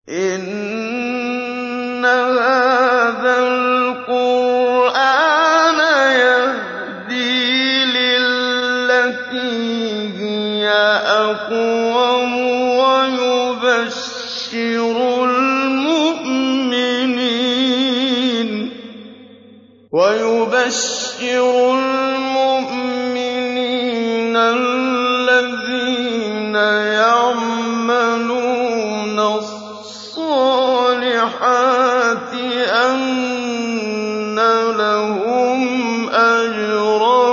إِنَّ هَٰذَا الْقُرْآنَ يَهْدِي لِلَّتِي هِيَ أَقْوَمُ وَيُبَشِّرُ الْمُؤْمِنِينَ الَّذِينَ يَعْمَلُونَ الصَّالِحَاتِ أَنَّ لَهُمْ أَجْرًا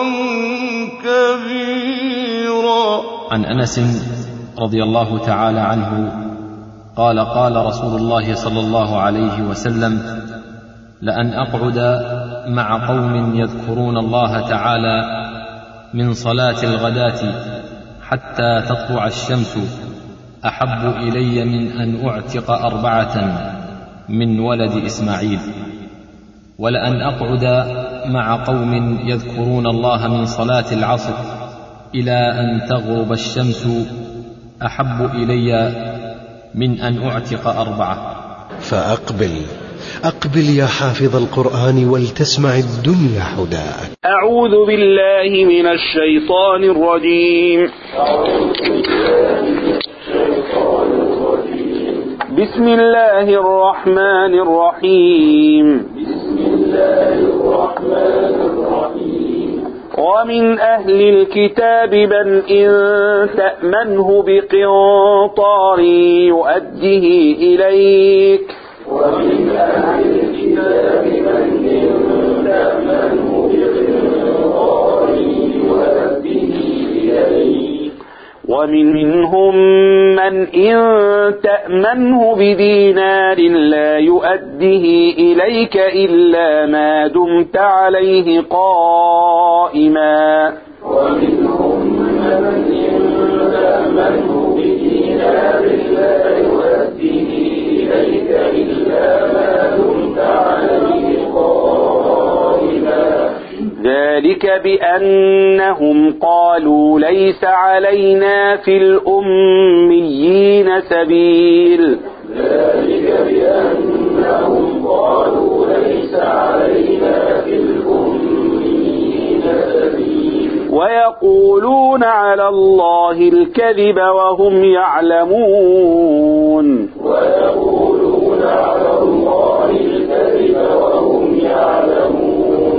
كَبِيرًا عن انس رضي الله تعالى عنه قال قال رسول الله صلى الله عليه وسلم لان اقعد مع قوم يذكرون الله تعالى من صلاه الغداه حتى تطلع الشمس احب الي من ان اعتق اربعه من ولد اسماعيل ولان اقعد مع قوم يذكرون الله من صلاه العصر الى ان تغرب الشمس احب الي من ان اعتق اربعه فأقبل أقبل يا حافظ القرآن ولتسمع الدنيا حداك أعوذ بالله من الشيطان الرجيم بسم الله الرحمن الرحيم ومن أهل الكتاب من إن تأمنه بقنطار يؤده إليك ومن أهل الكتاب من إن تأمنه بقنطار يؤده إليك ومن منهم من إن تأمنه بدينار لا يؤده إليك إلا ما دمت عليه قائما ومنهم من إن تأمنه بدينار لا يؤده إليك إلا ما دمت عليه قائما ذلك بأنهم قالوا ليس علينا في الأميين سبيل ذلك بأنهم قالوا ليس علينا في الأميين سبيل ويقولون على الله الكذب وهم يعلمون ويقولون على الله الكذب وهم يعلمون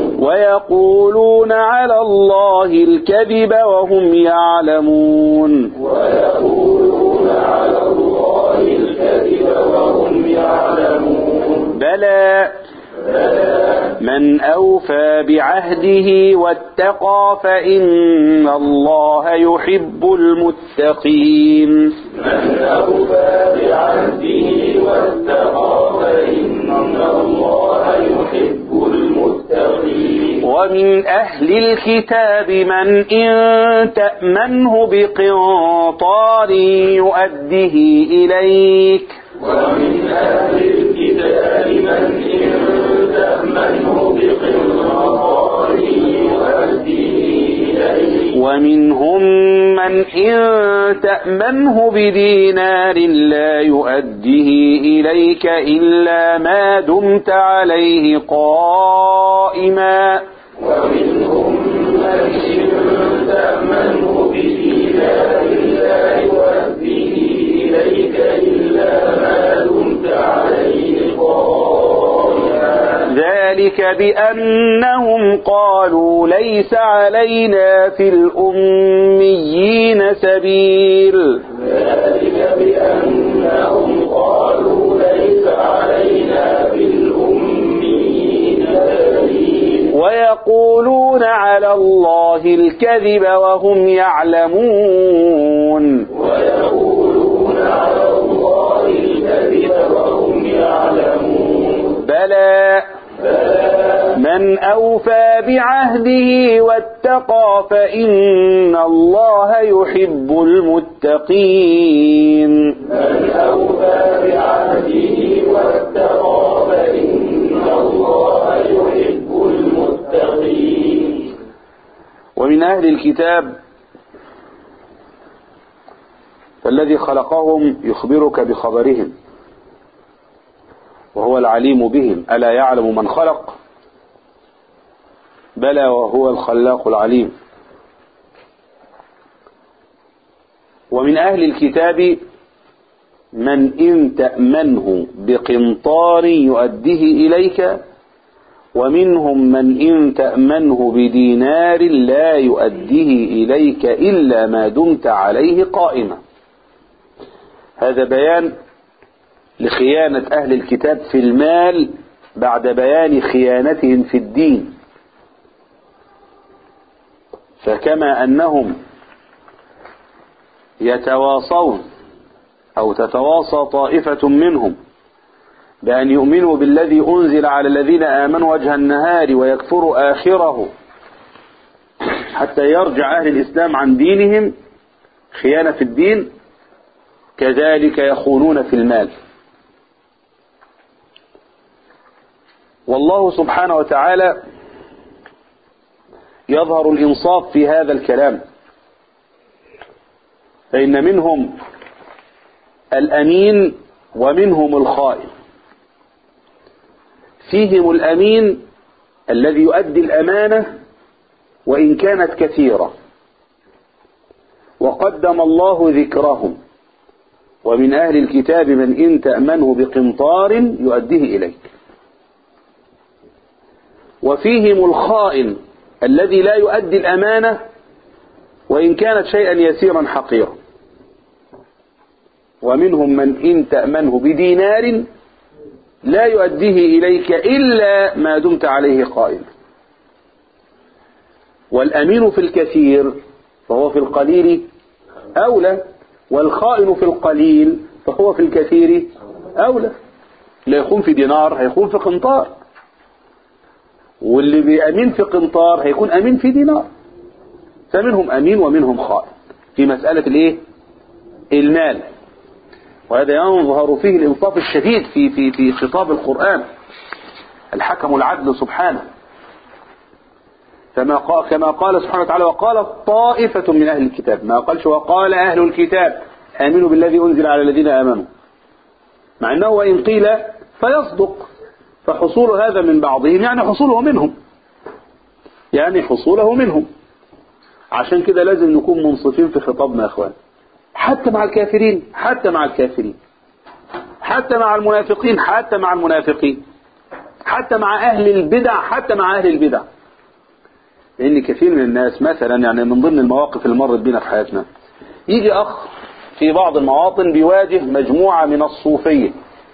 ويقولون على الله الكذب وهم يعلمون ويقولون على الله الكذب وهم يعلمون بلى من أوفى بعهده واتقى فإن الله يحب المتقين من أوفى بعهده واتقى فإن الله يحب المتقين ومن أهل الكتاب من إن تأمنه بقنطار يؤده إليك ومن أهل الكتاب من إن تأمنه بقنطار يؤده إليك ومنهم من إن تأمنه بدينار لا يؤده إليك إلا ما دمت عليه قائما ومنهم من إن تأمنه بدينار لا يؤده إليك إلا ما دمت عليه قائما ذلك بأنهم قالوا ليس علينا في الأميين سبيل ذلك بأنهم قالوا ليس علينا في الأميين سبيل ويقولون على الله الكذب وهم يعلمون ويقولون على الله الكذب وهم يعلمون بلى من أوفى بعهده واتقى فإن الله يحب المتقين من أوفى بعهده واتقى فإن الله يحب المتقين ومن أهل الكتاب فالذي خلقهم يخبرك بخبرهم وهو العليم بهم ألا يعلم من خلق بلى وهو الخلاق العليم ومن أهل الكتاب من إن تأمنه بقنطار يؤديه إليك ومنهم من إن تأمنه بدينار لا يؤديه إليك إلا ما دمت عليه قائما هذا بيان لخيانة أهل الكتاب في المال بعد بيان خيانتهم في الدين فكما أنهم يتواصون أو تتواصى طائفة منهم بأن يؤمنوا بالذي أنزل على الذين آمنوا وجه النهار ويكفروا آخره حتى يرجع أهل الإسلام عن دينهم خيانة في الدين كذلك يخونون في المال والله سبحانه وتعالى يظهر الإنصاف في هذا الكلام فإن منهم الأمين ومنهم الخائن فيهم الأمين الذي يؤدي الأمانة وإن كانت كثيرة وقدم الله ذكرهم ومن أهل الكتاب من إن تأمنه بقنطار يؤديه إليك وفيهم الخائن الذي لا يؤدي الأمانة وإن كانت شيئا يسيرا حقيرا ومنهم من إن تأمنه بدينار لا يؤديه إليك إلا ما دمت عليه قائما والأمين في الكثير فهو في القليل أولى والخائن في القليل فهو في الكثير أولى لا يخون في دينار هيخون في قنطار واللي بيأمين في قنطار هيكون أمين في دينار فمنهم أمين ومنهم خائن في مسألة الايه المال وهذا ينظهر فيه الإنصاف الشديد في في في خطاب القرآن الحكم العدل سبحانه كما قال كما قال سبحانه وتعالى وقال طائفة من أهل الكتاب ما قالش وقال أهل الكتاب آمنوا بالذي أنزل على الذين آمنوا مع أنه وإن قيل فيصدق فحصول هذا من بعضهم يعني حصوله منهم يعني حصوله منهم عشان كده لازم نكون منصفين في خطابنا يا اخوان حتى مع الكافرين حتى مع الكافرين حتى مع المنافقين حتى مع المنافقين حتى مع أهل البدع حتى مع أهل البدع لأن كثير من الناس مثلا يعني من ضمن المواقف اللي مرت بينا في حياتنا يجي أخ في بعض المواطن بيواجه مجموعة من الصوفية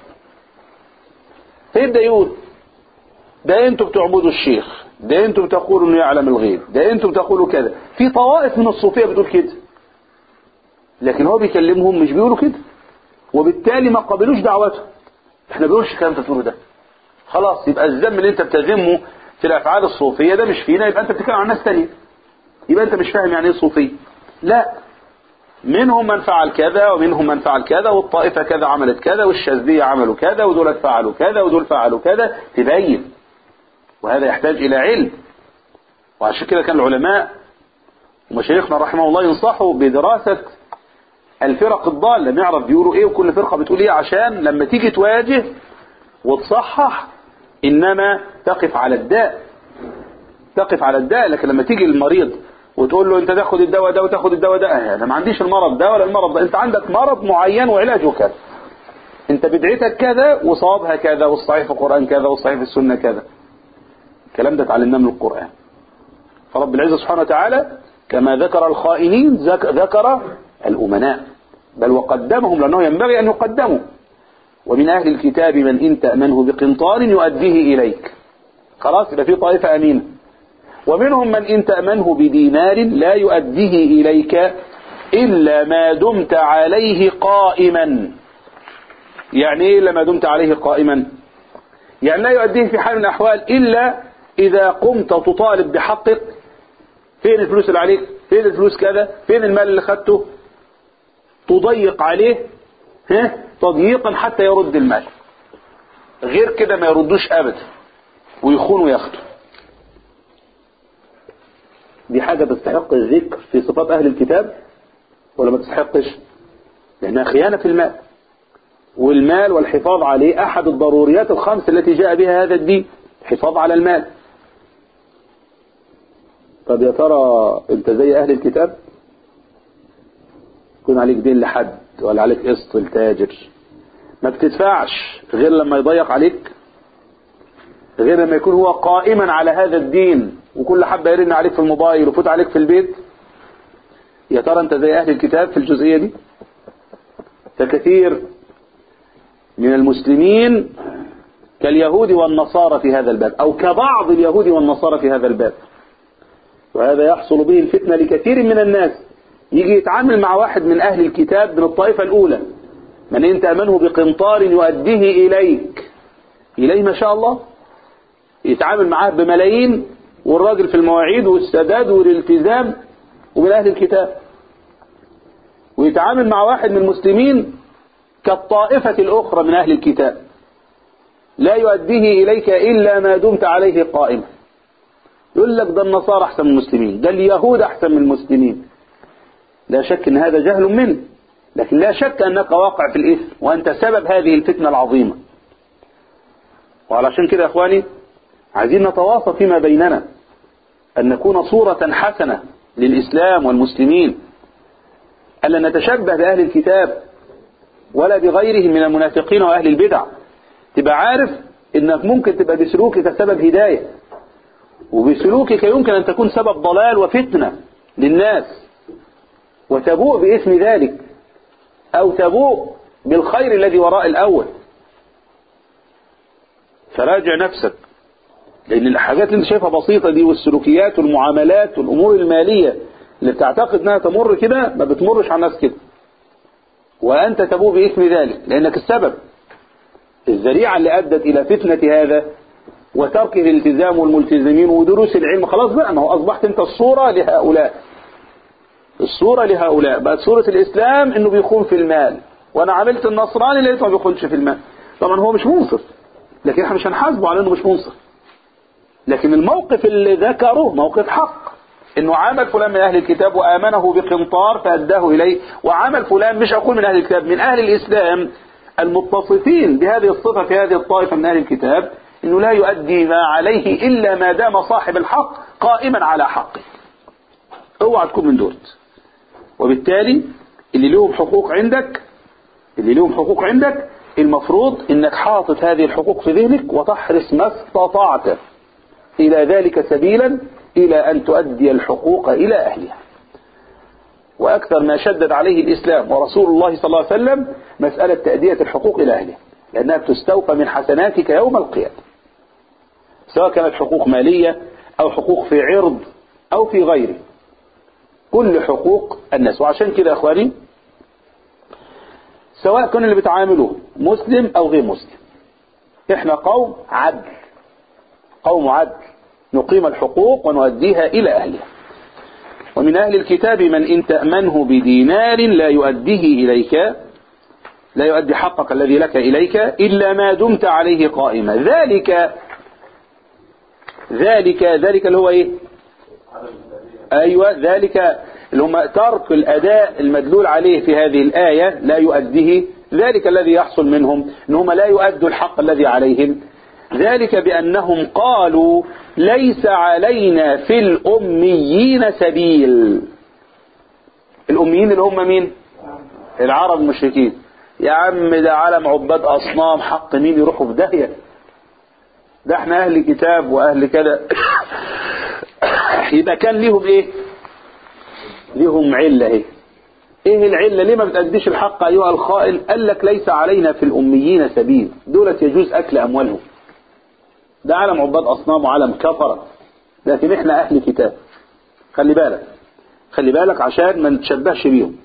فيبدأ يقول ده انتوا بتعبدوا الشيخ ده انتوا بتقولوا انه يعلم الغيب ده انتوا بتقولوا كذا في طوائف من الصوفية بتقول كده لكن هو بيكلمهم مش بيقولوا كده وبالتالي ما قبلوش دعوته احنا بنقولش الكلام انت بتقوله ده خلاص يبقى الذنب اللي انت بتذمه في الافعال الصوفيه ده مش فينا يبقى انت بتتكلم عن ناس تانية يبقى انت مش فاهم يعني ايه صوفيه لا منهم من فعل كذا ومنهم من فعل كذا والطائفه كذا عملت كذا والشاذليه عملوا كذا ودول فعلوا كذا ودول فعلوا كذا تبين وهذا يحتاج الى علم وعشان كده كان العلماء ومشايخنا رحمه الله ينصحوا بدراسه الفرق الضالة نعرف بيقولوا ايه وكل فرقة بتقول ايه عشان لما تيجي تواجه وتصحح انما تقف على الداء تقف على الداء لكن لما تيجي المريض وتقول له انت تاخد الدواء ده وتاخد الدواء ده انا ما عنديش المرض ده ولا المرض ده انت عندك مرض معين وعلاجه كذا انت بدعتك كذا وصوابها كذا والصحيح في القرآن كذا والصحيح في السنة كذا الكلام ده اتعلمناه من القرآن فرب العزة سبحانه وتعالى كما ذكر الخائنين ذكر الأمناء بل وقدمهم لأنه ينبغي أن يقدموا ومن أهل الكتاب من إن تأمنه بقنطار يؤديه إليك خلاص يبقى في طائفة أمينة ومنهم من إن تأمنه بدينار لا يؤديه إليك إلا ما دمت عليه قائما يعني إيه إلا ما دمت عليه قائما يعني لا يؤديه في حال من الأحوال إلا إذا قمت تطالب بحقك فين الفلوس اللي عليك فين الفلوس كذا فين المال اللي خدته تضيق عليه ها تضييقا حتى يرد المال غير كده ما يردوش ابدا ويخون وياخدوا دي حاجة تستحق الذكر في صفات اهل الكتاب ولا ما تستحقش لانها خيانة في المال والمال والحفاظ عليه أحد الضروريات الخمس التي جاء بها هذا الدين حفاظ على المال طب يا ترى انت زي اهل الكتاب يكون عليك دين لحد ولا عليك قسط لتاجر ما بتدفعش غير لما يضيق عليك غير لما يكون هو قائما على هذا الدين وكل حبة يرن عليك في الموبايل وفوت عليك في البيت يا ترى انت زي اهل الكتاب في الجزئية دي فكثير من المسلمين كاليهود والنصارى في هذا الباب او كبعض اليهود والنصارى في هذا الباب وهذا يحصل به الفتنة لكثير من الناس يجي يتعامل مع واحد من أهل الكتاب من الطائفة الأولى من إن تأمنه بقنطار يؤديه إليك إليه ما شاء الله يتعامل معاه بملايين والراجل في المواعيد والسداد والالتزام ومن أهل الكتاب ويتعامل مع واحد من المسلمين كالطائفة الأخرى من أهل الكتاب لا يؤديه إليك إلا ما دمت عليه قائما يقول لك ده النصارى أحسن من المسلمين ده اليهود أحسن من المسلمين لا شك أن هذا جهل منه لكن لا شك أنك واقع في الإثم وأنت سبب هذه الفتنة العظيمة وعلشان كده يا أخواني عايزين نتواصى فيما بيننا أن نكون صورة حسنة للإسلام والمسلمين ألا نتشبه بأهل الكتاب ولا بغيرهم من المنافقين وأهل البدع تبقى عارف أنك ممكن تبقى بسلوكك سبب هداية وبسلوكك يمكن أن تكون سبب ضلال وفتنة للناس وتبوء باسم ذلك أو تبوء بالخير الذي وراء الأول فراجع نفسك لأن الحاجات اللي انت شايفها بسيطة دي والسلوكيات والمعاملات والأمور المالية اللي بتعتقد انها تمر كده ما بتمرش على الناس كده وأنت تبوء باسم ذلك لأنك السبب الذريعة اللي أدت إلى فتنة هذا وترك الالتزام والملتزمين ودروس العلم خلاص بقى ما هو أصبحت أنت الصورة لهؤلاء الصورة لهؤلاء بقت صورة الإسلام إنه بيخون في المال وأنا عملت النصراني لقيته ما بيخونش في المال طبعا هو مش منصف لكن احنا مش هنحاسبه على إنه مش منصف لكن الموقف اللي ذكره موقف حق إنه عمل فلان من أهل الكتاب وآمنه بقنطار فأداه إليه وعمل فلان مش أقول من أهل الكتاب من أهل الإسلام المتصفين بهذه الصفة في هذه الطائفة من أهل الكتاب إنه لا يؤدي ما عليه إلا ما دام صاحب الحق قائما على حقه اوعى تكون من دولت وبالتالي اللي لهم حقوق عندك اللي لهم حقوق عندك المفروض انك حاطط هذه الحقوق في ذهنك وتحرص ما استطعت الى ذلك سبيلا الى ان تؤدي الحقوق الى اهلها واكثر ما شدد عليه الاسلام ورسول الله صلى الله عليه وسلم مسألة تأدية الحقوق الى اهلها لانها تستوفى من حسناتك يوم القيامة سواء كانت حقوق مالية او حقوق في عرض او في غيره كل حقوق الناس وعشان كده يا اخواني سواء كان اللي بتعاملوا مسلم او غير مسلم احنا قوم عدل قوم عدل نقيم الحقوق ونؤديها الى اهلها ومن اهل الكتاب من ان تأمنه بدينار لا يؤديه اليك لا يؤدي حقك الذي لك اليك الا ما دمت عليه قائما ذلك ذلك ذلك اللي هو ايه أيوة ذلك اللي هم ترك الأداء المدلول عليه في هذه الآية لا يؤديه ذلك الذي يحصل منهم ان هم لا يؤدوا الحق الذي عليهم ذلك بأنهم قالوا ليس علينا في الأميين سبيل الأميين اللي هم مين العرب المشركين يا عم ده عالم عباد أصنام حق مين يروحوا في داهية ده احنا أهل كتاب وأهل كذا يبقى كان ليهم ايه ليهم علة ايه ايه العلة ليه ما بتأديش الحق ايها الخائن قال لك ليس علينا في الاميين سبيل دولة يجوز اكل اموالهم ده عالم عباد اصنام وعالم كفرة لكن احنا اهل كتاب خلي بالك خلي بالك عشان ما نتشبهش بيهم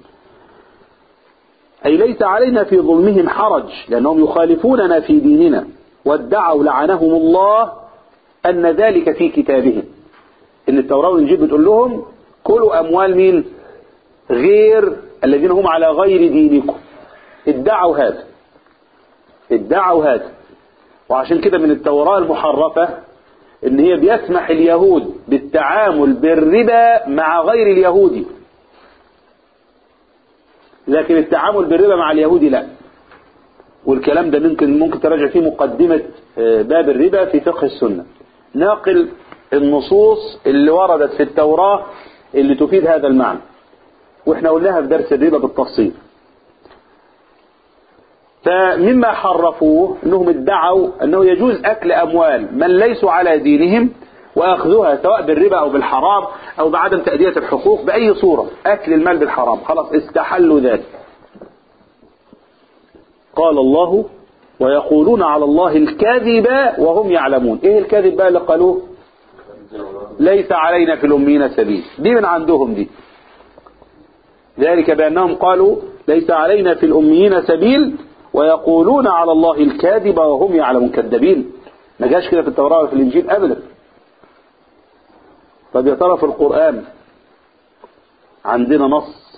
اي ليس علينا في ظلمهم حرج لانهم يخالفوننا في ديننا وادعوا لعنهم الله ان ذلك في كتابهم ان التوراة والانجيل بتقول لهم كلوا اموال مين غير الذين هم على غير دينكم ادعوا هذا ادعوا هذا وعشان كده من التوراة المحرفة ان هي بيسمح اليهود بالتعامل بالربا مع غير اليهودي لكن التعامل بالربا مع اليهودي لا والكلام ده ممكن ممكن تراجع فيه مقدمة آه، باب الربا في فقه السنة ناقل النصوص اللي وردت في التوراة اللي تفيد هذا المعنى واحنا قلناها في درس الربا بالتفصيل فمما حرفوه انهم ادعوا انه يجوز اكل اموال من ليسوا على دينهم واخذها سواء بالربا او بالحرام او بعدم تأدية الحقوق باي صورة اكل المال بالحرام خلاص استحلوا ذلك قال الله ويقولون على الله الكذب وهم يعلمون ايه الكذب بقى اللي قالوه ليس علينا في الأمين سبيل دي من عندهم دي ذلك بأنهم قالوا ليس علينا في الأميين سبيل ويقولون على الله الكاذب وهم يعلمون كذابين ما جاش كده في التوراة وفي الإنجيل أبدا طب يا ترى في القرآن عندنا نص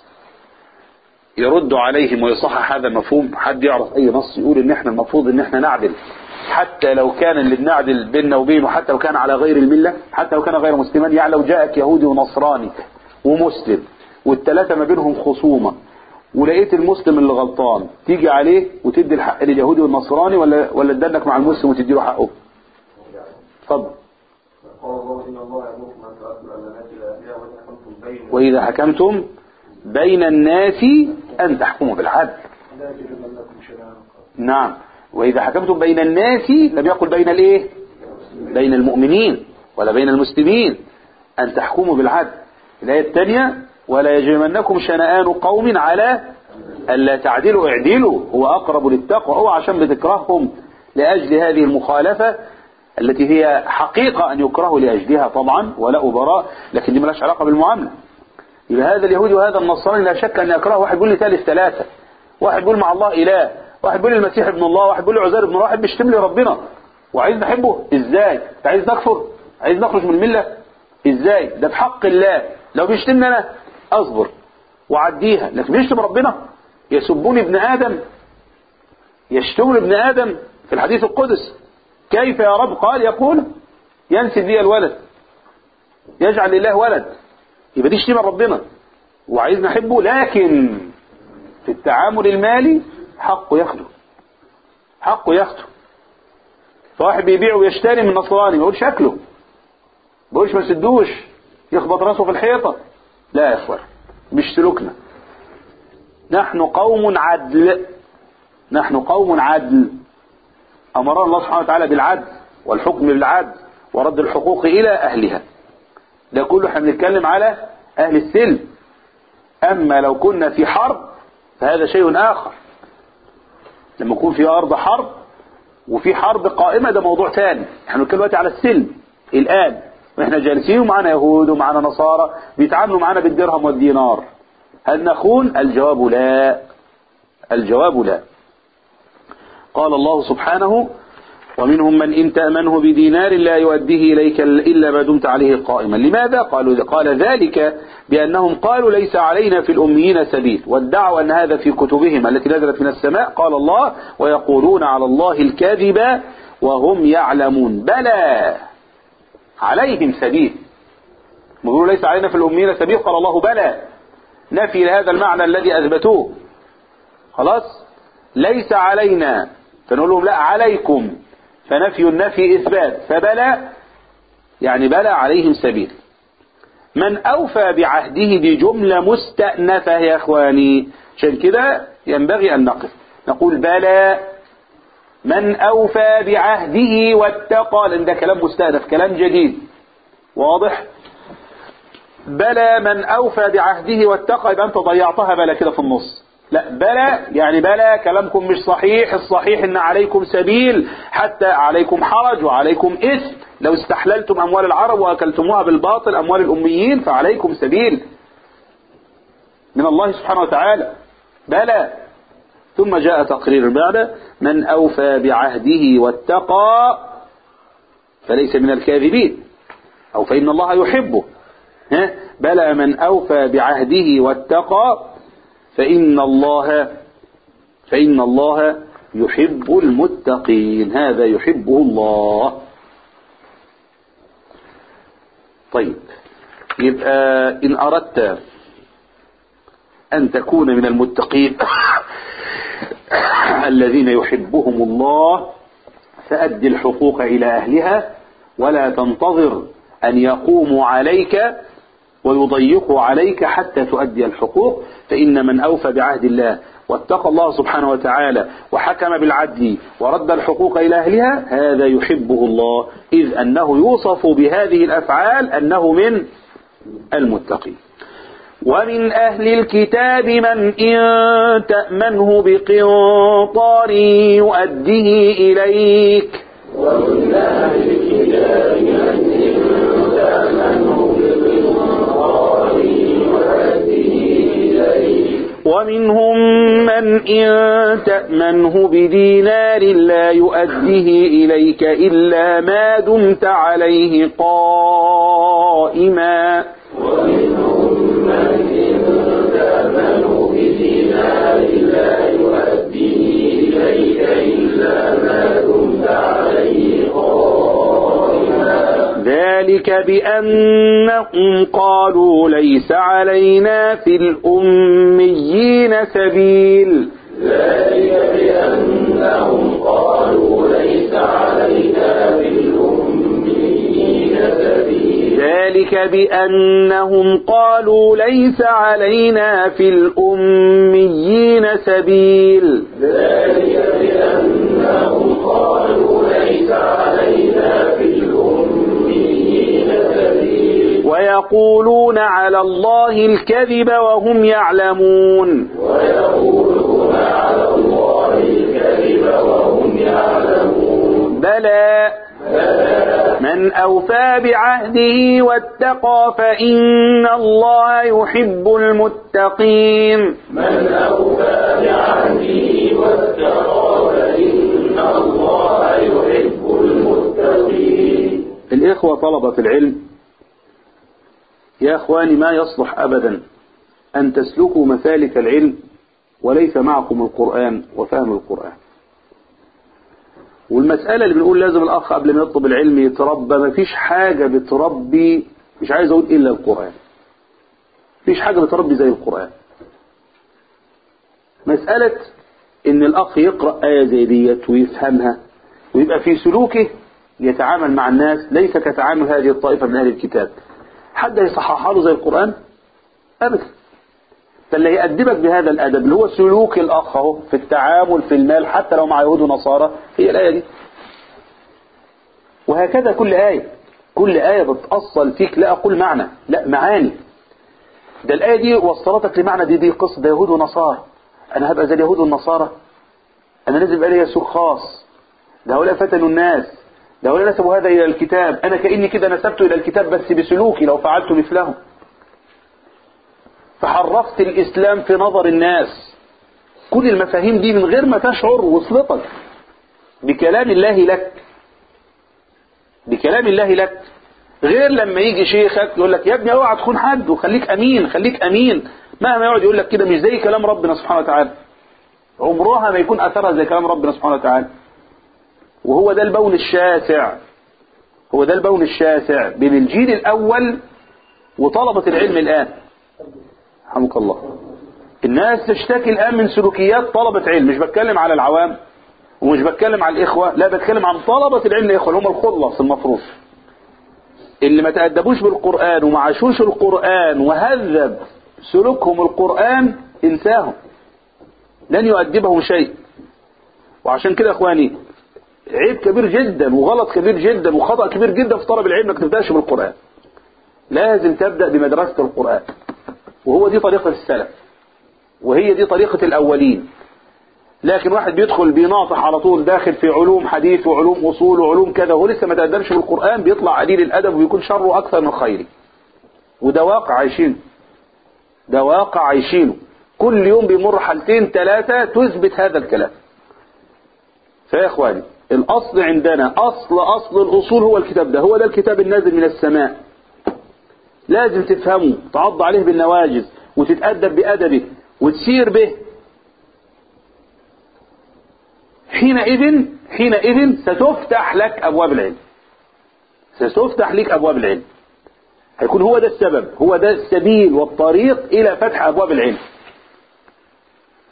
يرد عليهم ويصحح هذا المفهوم حد يعرف أي نص يقول إن إحنا المفروض إن إحنا نعدل حتى لو كان اللي بنعدل بيننا وبينه حتى لو كان على غير الملة حتى لو كان غير مسلما يعني لو جاءك يهودي ونصراني ومسلم والثلاثة ما بينهم خصومة ولقيت المسلم اللي غلطان تيجي عليه وتدي الحق لليهودي والنصراني ولا ولا تدنك مع المسلم وتدي له حقه اتفضل قال الله إن الله يأمركم أن تؤدوا الأمانات إلى أهلها وإذا حكمتم بين وإذا حكمتم بين الناس أن تحكموا بالعدل لا يجرمنكم شنآن نعم وإذا حكمتم بين الناس لم يقل بين الإيه بين المؤمنين ولا بين المسلمين أن تحكموا بالعدل الآية الثانية ولا يجرمنكم شنآن قوم على ألا تعدلوا اعدلوا هو أقرب للتقوى هو عشان بتكرههم لأجل هذه المخالفة التي هي حقيقة أن يكرهوا لأجلها طبعا ولا أبراء لكن دي ملاش علاقة بالمعاملة يبقى هذا اليهودي وهذا النصراني لا شك أن يكرهه واحد يقول لي ثالث ثلاثة واحد يقول مع الله إله واحد بيقول لي المسيح ابن الله واحد بيقول لي عزير ابن الله واحد بيشتم لي ربنا وعايز نحبه ازاي انت عايز نكفر عايز نخرج من المله ازاي ده بحق الله لو بيشتمني انا اصبر وعديها لكن بيشتم ربنا يسبون ابن ادم يشتمون ابن ادم في الحديث القدس كيف يا رب قال يقول ينسب لي الولد يجعل لله ولد يبقى دي شتيمه ربنا وعايز نحبه لكن في التعامل المالي حقه ياخده حقه ياخده فواحد بيبيع ويشتري من نصراني بيقول شكله ما بيقولش ما سدوش يخبط راسه في الحيطة لا يا اخوان مش سلوكنا نحن قوم عدل نحن قوم عدل أمرنا الله سبحانه وتعالى بالعدل والحكم بالعدل ورد الحقوق إلى أهلها ده كله احنا بنتكلم على أهل السلم أما لو كنا في حرب فهذا شيء آخر لما يكون في أرض حرب وفي حرب قائمة ده موضوع ثاني احنا بنتكلم دلوقتي على السلم الآن واحنا جالسين ومعنا يهود ومعنا نصارى بيتعاملوا معنا بالدرهم والدينار هل نخون الجواب لا الجواب لا قال الله سبحانه ومنهم من إن تأمنه بدينار لا يؤديه إليك إلا ما دمت عليه قائما لماذا قالوا قال ذلك بأنهم قالوا ليس علينا في الأميين سبيل وادعوا أن هذا في كتبهم التي نزلت من السماء قال الله ويقولون على الله الكذب وهم يعلمون بلى عليهم سبيل يقولوا ليس علينا في الأميين سبيل قال الله بلى نفي هذا المعنى الذي أثبتوه خلاص ليس علينا فنقول لهم لا عليكم فنفي النفي إثبات فبلى يعني بلى عليهم سبيل من أوفى بعهده دي جملة مستأنفة يا إخواني عشان كده ينبغي أن نقف نقول بلى من أوفى بعهده واتقى لأن ده كلام مستأنف كلام جديد واضح بلى من أوفى بعهده واتقى يبقى أنت ضيعتها بلى كده في النص لا بلى يعني بلى كلامكم مش صحيح الصحيح ان عليكم سبيل حتى عليكم حرج وعليكم اثم لو استحللتم اموال العرب واكلتموها بالباطل اموال الاميين فعليكم سبيل من الله سبحانه وتعالى بلى ثم جاء تقرير بعد من اوفى بعهده واتقى فليس من الكاذبين او فان الله يحبه ها بلى من اوفى بعهده واتقى فإن الله فإن الله يحب المتقين هذا يحبه الله طيب يبقى إن أردت أن تكون من المتقين مع الذين يحبهم الله فأد الحقوق إلى أهلها ولا تنتظر أن يقوموا عليك ويضيقوا عليك حتى تؤدي الحقوق فإن من أوفى بعهد الله واتقى الله سبحانه وتعالى وحكم بالعدل ورد الحقوق إلى أهلها هذا يحبه الله إذ أنه يوصف بهذه الأفعال أنه من المتقين ومن أهل الكتاب من إن تأمنه بقنطار يؤديه إليك ومنهم من إن تأمنه بدينار لا يؤديه إليك إلا ما دمت عليه قائما ذلك بأنهم قالوا ليس علينا في الأميين سبيل ذلك بأنهم قالوا ليس علينا في الأميين سبيل ويقولون على الله الكذب وهم يعلمون بلى من أوفى بعهده واتقى فإن الله يحب المتقين الإخوة طلبة العلم يا أخواني ما يصلح أبدا أن تسلكوا مسالك العلم وليس معكم القرآن وفهم القرآن والمسألة اللي بنقول لازم الأخ قبل ما يطلب العلم يتربى مفيش حاجة بتربي مش عايز أقول إلا القرآن مفيش حاجة بتربي زي القرآن مسألة إن الأخ يقرأ آية زي ديت ويفهمها ويبقى في سلوكه يتعامل مع الناس ليس كتعامل هذه الطائفة من أهل الكتاب حد يصححها له زي القرآن أبدا فاللي يأدبك بهذا الأدب اللي هو سلوك الأخ اهو في التعامل في المال حتى لو مع يهود ونصارى هي الآية دي وهكذا كل آية كل آية بتأصل فيك لا أقول معنى لا معاني ده الآية دي وصلتك لمعنى دي دي قصة ده يهود ونصارى أنا هبقى زي اليهود والنصارى أنا لازم يبقى لي سوق خاص ده هؤلاء فتنوا الناس ده هؤلاء نسبوا هذا إلى الكتاب أنا كأني كده نسبته إلى الكتاب بس بسلوكي لو فعلت مثلهم فحرفت الإسلام في نظر الناس كل المفاهيم دي من غير ما تشعر وصلتك بكلام الله لك بكلام الله لك غير لما يجي شيخك يقول لك يا ابني اوعى تكون حد وخليك امين خليك امين مهما يقعد يقول لك كده مش زي كلام ربنا سبحانه وتعالى عمرها ما يكون اثرها زي كلام ربنا سبحانه وتعالى وهو ده البون الشاسع هو ده البون الشاسع بين الجيل الاول وطلبة العلم الان رحمك الله الناس تشتكي الان من سلوكيات طلبة علم مش بتكلم على العوام ومش بتكلم على الإخوة لا بتكلم عن طلبة العلم الإخوة اللي هم الخلص المفروض اللي ما تأدبوش بالقرآن وما عاشوش القرآن وهذب سلوكهم القرآن انساهم لن يؤدبهم شيء وعشان كده اخواني عيب كبير جدا وغلط كبير جدا وخطأ كبير جدا في طلب العلم انك تبداش بالقرآن لازم تبدأ بمدرسة القرآن وهو دي طريقة السلف وهي دي طريقة الأولين لكن واحد بيدخل بيناطح على طول داخل في علوم حديث وعلوم أصول وعلوم كذا وهو لسه ما تقدمش بالقرآن بيطلع قليل الأدب ويكون شره أكثر من خيره وده واقع عايشينه ده واقع عايشينه كل يوم بيمر حالتين ثلاثة تثبت هذا الكلام فيا إخواني الأصل عندنا أصل أصل الأصول هو الكتاب ده هو ده الكتاب النازل من السماء لازم تفهمه تعض عليه بالنواجز وتتأدب بأدبه وتسير به حينئذ حينئذ ستفتح لك أبواب العلم ستفتح لك أبواب العلم هيكون هو ده السبب هو ده السبيل والطريق إلى فتح أبواب العلم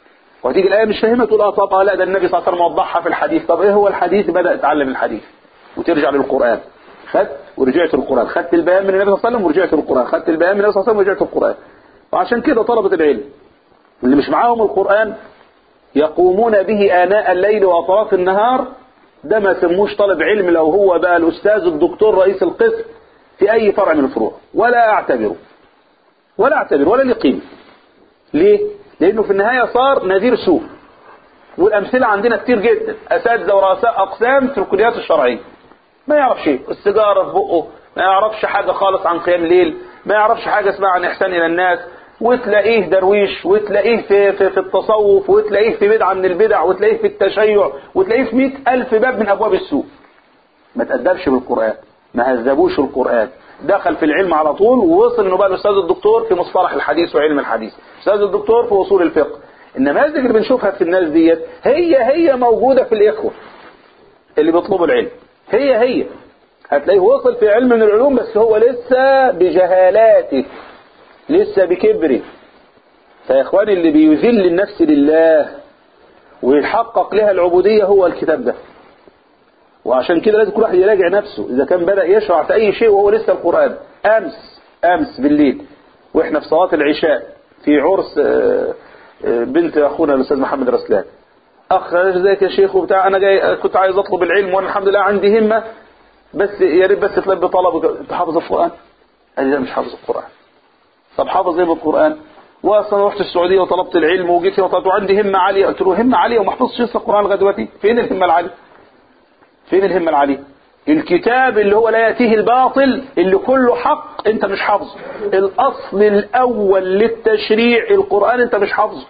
وهتيجي الآية مش فاهمها تقول اه طب اه لا ده النبي صلى الله عليه وسلم وضحها في الحديث طب ايه هو الحديث بدأ اتعلم الحديث وترجع للقرآن خدت ورجعت للقرآن خدت البيان من النبي صلى الله عليه وسلم ورجعت للقرآن خدت البيان من النبي صلى الله عليه وسلم ورجعت للقرآن وعشان كده طلبة العلم اللي مش معاهم القرآن يقومون به آناء الليل وأطراف النهار ده ما سموش طالب علم لو هو بقى الأستاذ الدكتور رئيس القسم في أي فرع من الفروع ولا أعتبره ولا أعتبره ولا ليه قيمة ليه؟ لأنه في النهاية صار نذير سوء والأمثلة عندنا كتير جدا أساتذة ورؤساء أقسام في الكليات الشرعية ما يعرف شيء السيجارة في بقه ما يعرفش حاجة خالص عن قيام الليل ما يعرفش حاجة اسمها عن إحسان إلى الناس وتلاقيه درويش وتلاقيه في, في, في التصوف وتلاقيه في بدعة من البدع وتلاقيه في التشيع وتلاقيه في مئة ألف باب من أبواب السوء ما تأدبش بالقرآن ما هذبوش القرآن دخل في العلم على طول ووصل انه بقى الاستاذ الدكتور في مصطلح الحديث وعلم الحديث استاذ الدكتور في اصول الفقه النماذج اللي بنشوفها في الناس ديت هي هي موجودة في الاخوة اللي بيطلبوا العلم هي هي هتلاقيه وصل في علم من العلوم بس هو لسه بجهالاته لسه بكبره فيا اخواني اللي بيذل النفس لله ويحقق لها العبودية هو الكتاب ده وعشان كده لازم كل واحد يراجع نفسه إذا كان بدأ يشرع في أي شيء وهو لسه القرآن أمس أمس بالليل وإحنا في صلاة العشاء في عرس آه، آه، بنت أخونا الأستاذ محمد رسلان أخ ازيك يا شيخ وبتاع أنا جاي كنت عايز أطلب العلم وأنا الحمد لله عندي همة بس يا ريت بس تطلب بطلب أنت حافظ القرآن؟ قال لي لا مش حافظ القرآن طب حافظ ايه بالقرآن؟ واصلا رحت السعودية وطلبت العلم وجيت هنا وطلبت وعندي همة عالية قلت له همة عالية وما حفظتش لسه القرآن لغاية دلوقتي فين الهمة العالية؟ فين الهمة العالية الكتاب اللي هو لا يأتيه الباطل اللي كله حق انت مش حافظه الاصل الاول للتشريع القرآن انت مش حافظه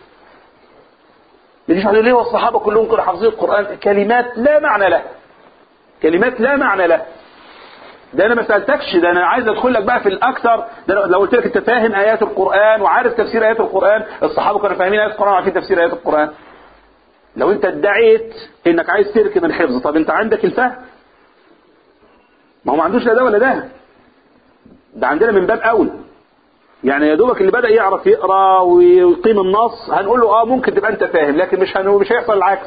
يجيش عليه ليه والصحابة كلهم كانوا حافظين القرآن كلمات لا معنى لها كلمات لا معنى لها ده انا ما سالتكش ده انا عايز ادخل لك بقى في الاكثر ده لو قلت لك انت فاهم ايات القران وعارف تفسير ايات القران الصحابه كانوا فاهمين ايات القران وعارفين تفسير ايات القران لو انت ادعيت انك عايز تركن الحفظ طب انت عندك الفهم ما هو ما عندوش لا ده ولا ده ده عندنا من باب اولى يعني يا دوبك اللي بدا يعرف يقرا ويقيم النص هنقول له اه ممكن تبقى انت فاهم لكن مش هنقول مش هيحصل العكس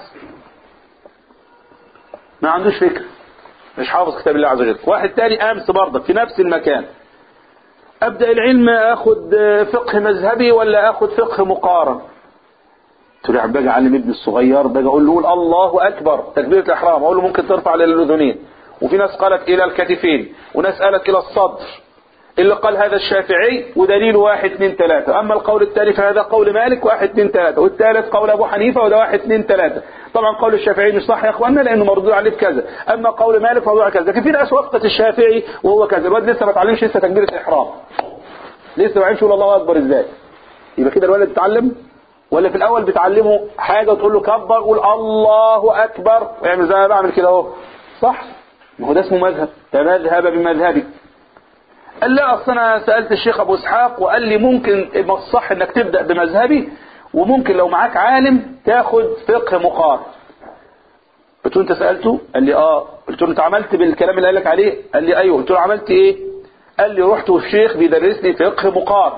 ما عندوش فكره مش حافظ كتاب الله عز وجل واحد تاني امس برضك في نفس المكان ابدا العلم اخد فقه مذهبي ولا اخد فقه مقارن قلت له يا عم باجي اعلم ابني الصغير باجي اقول له قول الله اكبر تكبيره الاحرام اقول له ممكن ترفع للاذنين وفي ناس قالت الى الكتفين وناس قالت الى الصدر اللي قال هذا الشافعي ودليل واحد اثنين ثلاثة أما القول الثاني فهذا قول مالك واحد اثنين ثلاثة والثالث قول أبو حنيفة وده واحد اثنين ثلاثة طبعا قول الشافعي مش صح يا أخوانا لأنه مردود عليه بكذا أما قول مالك فهو على كذا لكن في ناس وافقت الشافعي وهو كذا الواد لسه ما اتعلمش لسه تكبيرة الإحرام لسه ما عرفش يقول الله أكبر إزاي يبقى كده الولد اتعلم ولا في الأول بتعلمه حاجة وتقول له كبر قول الله أكبر ويعمل زي ما بعمل كده أهو صح ما هو ده اسمه مذهب تمذهب بمذهبي قال لا اصل انا سالت الشيخ ابو اسحاق وقال لي ممكن ما الصح انك تبدا بمذهبي وممكن لو معاك عالم تاخد فقه مقارن قلت له انت سالته قال لي اه قلت له انت عملت بالكلام اللي قال لك عليه قال لي ايوه قلت له عملت ايه قال لي رحت والشيخ بيدرس لي فقه مقارن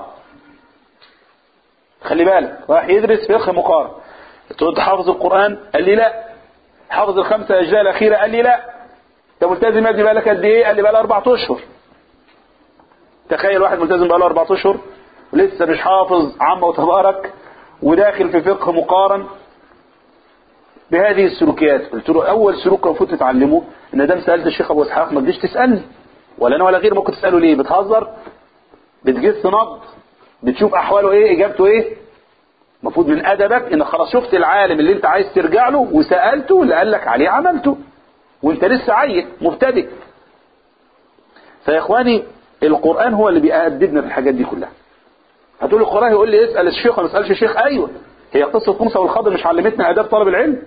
خلي بالك راح يدرس فقه مقارن قلت له انت حافظ القران قال لي لا حافظ الخمسه اجزاء الاخيره قال لي لا انت ملتزم يا ابني بقالك قد ايه قال لي بقالي اربع اشهر تخيل واحد ملتزم بقاله اربع اشهر ولسه مش حافظ عامة وتبارك وداخل في فقه مقارن بهذه السلوكيات قلت له اول سلوك المفروض تتعلمه ان دام سالت الشيخ ابو اسحاق ما تجيش تسالني ولا انا ولا غير ممكن تساله ليه بتهزر بتجس نبض بتشوف احواله ايه اجابته ايه المفروض من ادبك ان خلاص شفت العالم اللي انت عايز ترجع له وسالته اللي قال لك عليه عملته وانت لسه عيل مبتدئ فيا اخواني القرآن هو اللي بيأدبنا في الحاجات دي كلها هتقول القرآن يقول لي اسأل الشيخ ولا ما اسألش الشيخ أيوة هي قصة موسى والخضر مش علمتنا آداب طلب العلم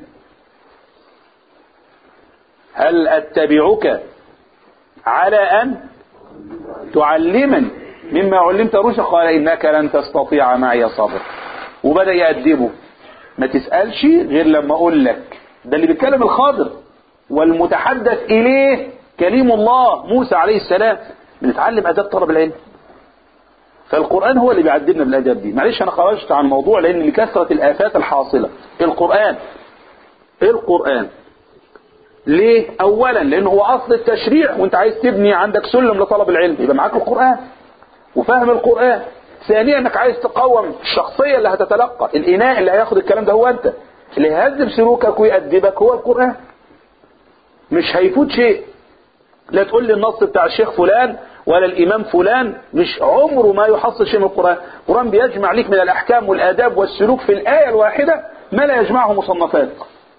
هل أتبعك على أن تعلمني مما علمت رشد قال إنك لن تستطيع معي صبر وبدأ يأدبه ما تسألش غير لما أقول لك ده اللي بيتكلم الخاضر والمتحدث إليه كليم الله موسى عليه السلام بنتعلم اداب طلب العلم فالقرآن هو اللي بيعدلنا بالآداب دي معلش أنا خرجت عن الموضوع لأن لكثرة الآفات الحاصلة القرآن القرآن ليه أولا لأنه هو أصل التشريع وانت عايز تبني عندك سلم لطلب العلم يبقى معاك القرآن وفهم القرآن ثانيا انك عايز تقوم الشخصية اللي هتتلقى الإناء اللي هياخد الكلام ده هو أنت اللي يهذب سلوكك ويأدبك هو القرآن مش هيفوت شيء لا تقول لي النص بتاع الشيخ فلان ولا الإمام فلان مش عمره ما يحصل شيء من القرآن القرآن بيجمع ليك من الأحكام والآداب والسلوك في الآية الواحدة ما لا يجمعه مصنفات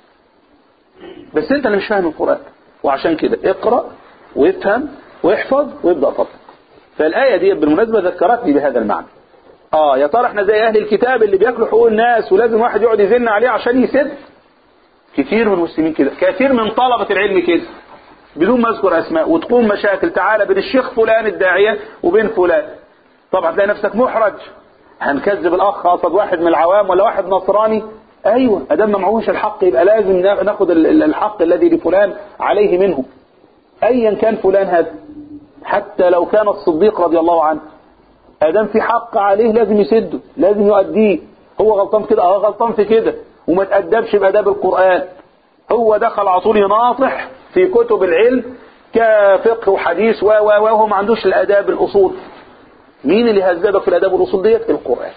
بس انت اللي مش فاهم القرآن وعشان كده اقرأ وافهم واحفظ وابدأ طبق فالآية دي بالمناسبة ذكرتني بهذا المعنى اه يا ترى احنا زي اهل الكتاب اللي بياكلوا حقوق الناس ولازم واحد يقعد يزن عليه عشان يسد كتير من المسلمين كده كثير من طلبة العلم كده بدون ما اذكر اسماء وتقوم مشاكل تعالى بين الشيخ فلان الداعية وبين فلان طبعا تلاقي نفسك محرج هنكذب الاخ قصد واحد من العوام ولا واحد نصراني ايوه ادام ما معهوش الحق يبقى لازم ناخد الحق الذي لفلان عليه منه ايا كان فلان هذا حتى لو كان الصديق رضي الله عنه ادام في حق عليه لازم يسده لازم يؤديه هو غلطان في كده اه غلطان في كده وما تأدبش باداب القرآن هو دخل على طول يناطح في كتب العلم كفقه وحديث و و وهو ما عندوش الاداب الاصول مين اللي هذبك في الاداب والاصول ديت القرآن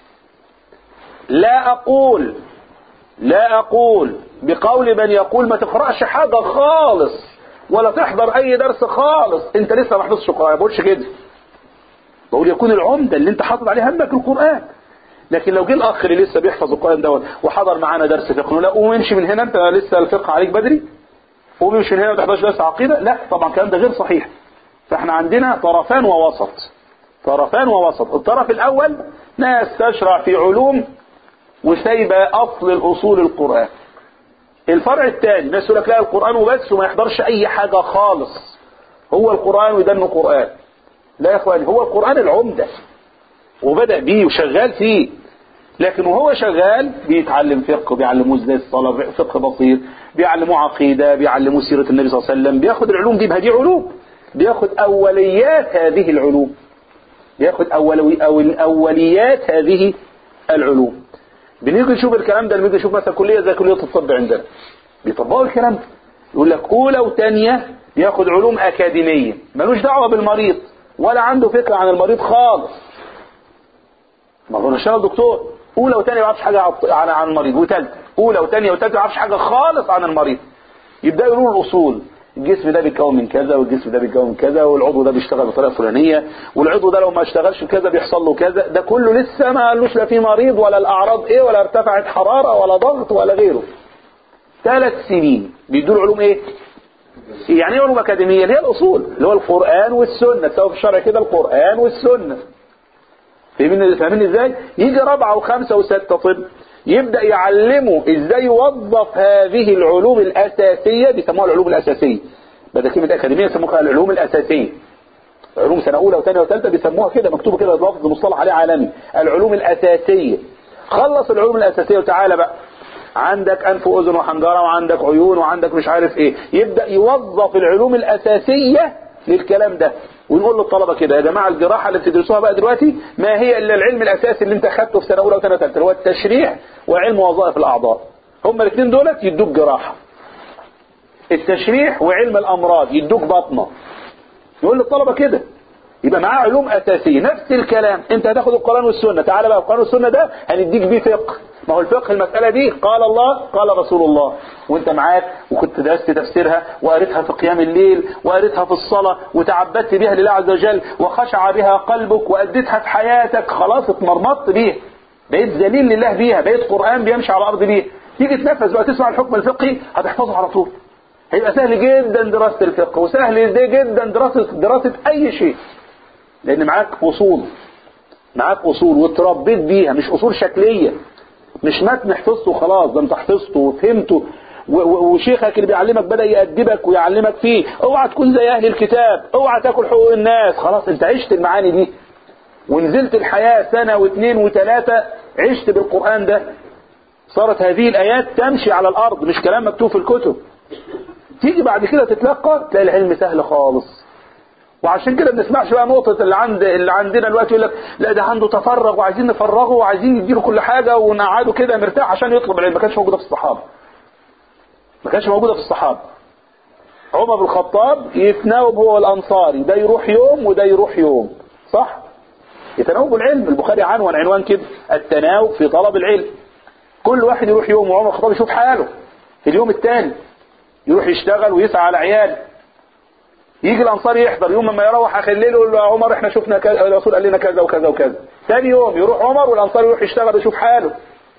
لا اقول لا اقول بقول من يقول ما تقرأش حاجة خالص ولا تحضر اي درس خالص انت لسه ما حفظش القرآن ما بقولش كده بقول يكون العمدة اللي انت حاطط عليه همك القرآن لكن لو جه الاخ اللي لسه بيحفظ القرآن دوت وحضر معانا درس فقه لا قوم امشي من هنا انت لسه الفقه عليك بدري قوم امشي من هنا ما تحضرش درس عقيدة لا طبعا الكلام ده غير صحيح فاحنا عندنا طرفان ووسط طرفان ووسط الطرف الاول ناس تشرع في علوم وسايبه اصل الاصول القرآن الفرع الثاني ناس يقول لك لا القرآن وبس وما يحضرش اي حاجة خالص هو القرآن ويدن قرآن لا يا اخواني هو القرآن العمدة وبدأ بيه وشغال فيه لكن وهو شغال بيتعلم فقه بيعلموه ازاي الصلاة فقه بسيط بيعلموه عقيدة بيعلموه سيرة النبي صلى الله عليه وسلم بياخد العلوم دي بهذه علوم بياخد أوليات هذه العلوم بياخد أولوي أو أوليات هذه العلوم بنيجي نشوف الكلام ده بنيجي نشوف مثلا كلية زي كلية الطب عندنا بيطبقوا الكلام ده يقول لك أولى وثانية بياخد علوم أكاديمية ملوش دعوة بالمريض ولا عنده فكرة عن المريض خالص ما هو نشتغل دكتور اولى وثانيه ما يعرفش حاجه عن عن المريض وثالثه اولى وثانيه وثالثه ما يعرفش حاجه خالص عن المريض يبداوا يقولوا الاصول الجسم ده بيتكون من كذا والجسم ده بيتكون من كذا والعضو ده بيشتغل بطريقه فلانيه والعضو ده لو ما اشتغلش كذا بيحصل له كذا ده كله لسه ما قالوش لا في مريض ولا الاعراض ايه ولا ارتفعت حراره ولا ضغط ولا غيره ثلاث سنين بيدوا علوم ايه يعني ايه علوم اكاديميه اللي هي الاصول اللي هو القران والسنه سواء في الشرع كده القران والسنه فاهمين فاهمين ازاي يجي رابعه وخمسه وسته طب يبدا يعلمه ازاي يوظف هذه العلوم الاساسيه بيسموها العلوم الاساسيه بدل كلمه اكاديميه يسموها العلوم الاساسيه علوم سنه اولى وثانيه وثالثه بيسموها كده مكتوبه كده لفظ مصطلح عليه عالمي العلوم الاساسيه خلص العلوم الاساسيه وتعالى بقى عندك انف واذن وحنجره وعندك عيون وعندك مش عارف ايه يبدا يوظف العلوم الاساسيه للكلام ده ونقول للطلبه كده يا جماعه الجراحه اللي بتدرسوها بقى دلوقتي ما هي الا العلم الاساسي اللي انت خدته في سنه اولى وثانيه وثالثه هو التشريح وعلم وظائف الاعضاء هما الاثنين دولت يدوك جراحه التشريح وعلم الامراض يدوك بطنه نقول للطلبه كده يبقى معاه علوم اساسيه نفس الكلام انت هتاخد القران والسنه تعالى بقى القران والسنه ده هنديك بيه فقه ما هو الفقه المسألة دي قال الله قال رسول الله وانت معاك وكنت درست تفسيرها وقريتها في قيام الليل وقريتها في الصلاة وتعبدت بها لله عز وجل وخشع بها قلبك وأديتها في حياتك خلاص اتمرمطت بيها بقيت ذليل لله بيها بقيت قرآن بيمشي على الأرض بيها تيجي تنفذ بقى تسمع الحكم الفقهي هتحفظه على طول هيبقى سهل جدا دراسة الفقه وسهل جدا دراسة دراسة أي شيء لأن معاك أصول معاك أصول وتربيت بيها مش أصول شكلية مش متن حفظته خلاص ده انت حفظته وفهمته وشيخك اللي بيعلمك بدأ يأدبك ويعلمك فيه اوعى تكون زي اهل الكتاب اوعى تاكل حقوق الناس خلاص انت عشت المعاني دي ونزلت الحياة سنة واثنين وثلاثة عشت بالقرآن ده صارت هذه الآيات تمشي على الأرض مش كلام مكتوب في الكتب تيجي بعد كده تتلقى تلاقي العلم سهل خالص وعشان كده ما بنسمعش بقى نقطة اللي عند اللي عندنا دلوقتي يقول لك لا ده عنده تفرغ وعايزين نفرغه وعايزين نديله كل حاجة ونقعده كده مرتاح عشان يطلب العلم ما كانش موجودة في الصحابة ما كانش موجودة في الصحابة عمر بن الخطاب يتناوب هو والأنصاري ده يروح يوم وده يروح يوم صح يتناوبوا العلم البخاري عنوان عنوان كده التناوب في طلب العلم كل واحد يروح يوم وعمر الخطاب يشوف حاله في اليوم الثاني يروح يشتغل ويسعى على عياله يجي الانصاري يحضر يوم ما يروح اخر الليل يقول له يا عمر احنا شفنا كذا الرسول قال لنا كذا وكذا وكذا ثاني يوم يروح عمر والانصاري يروح يشتغل ويشوف حاله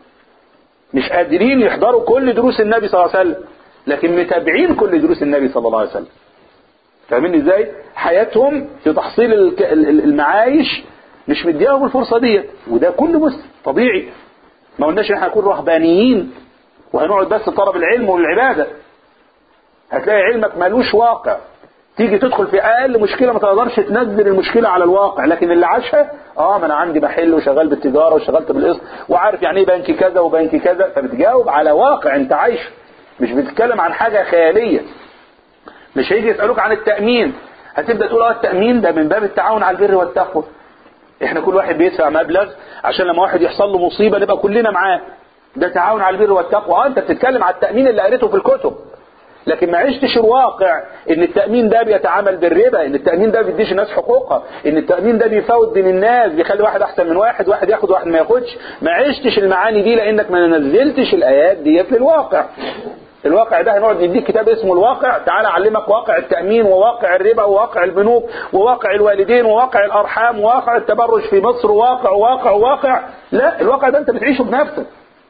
مش قادرين يحضروا كل دروس النبي صلى الله عليه وسلم لكن متابعين كل دروس النبي صلى الله عليه وسلم فاهمين ازاي حياتهم في تحصيل الك- ال- ال- المعايش مش مديهم الفرصه ديت وده كل مسلم طبيعي ما قلناش ان احنا نكون رهبانيين وهنقعد بس طلب العلم والعباده هتلاقي علمك ملوش واقع تيجي تدخل في اقل مشكله ما تقدرش تنزل المشكله على الواقع لكن اللي عاشها اه ما انا عندي محل وشغال بالتجاره وشغلت بالقسط وعارف يعني ايه بنك كذا وبنك كذا فبتجاوب على واقع انت عايشه مش بتتكلم عن حاجه خياليه مش هيجي يسالوك عن التامين هتبدا تقول اه التامين ده من باب التعاون على البر والتقوى احنا كل واحد بيدفع مبلغ عشان لما واحد يحصل له مصيبه نبقى كلنا معاه ده تعاون على البر والتقوى اه انت بتتكلم على التامين اللي قريته في الكتب لكن ما عشتش الواقع ان التأمين ده بيتعامل بالربا ان التأمين ده بيديش الناس حقوقها ان التأمين ده بيفاوت بين الناس بيخلي واحد احسن من واحد واحد ياخد واحد ما ياخدش ما عشتش المعاني دي لانك ما نزلتش الايات ديت للواقع الواقع ده هنقعد نديك كتاب اسمه الواقع تعالى اعلمك واقع التأمين وواقع الربا وواقع البنوك وواقع الوالدين وواقع الارحام وواقع التبرج في مصر وواقع وواقع وواقع لا الواقع ده انت بتعيشه بنفسك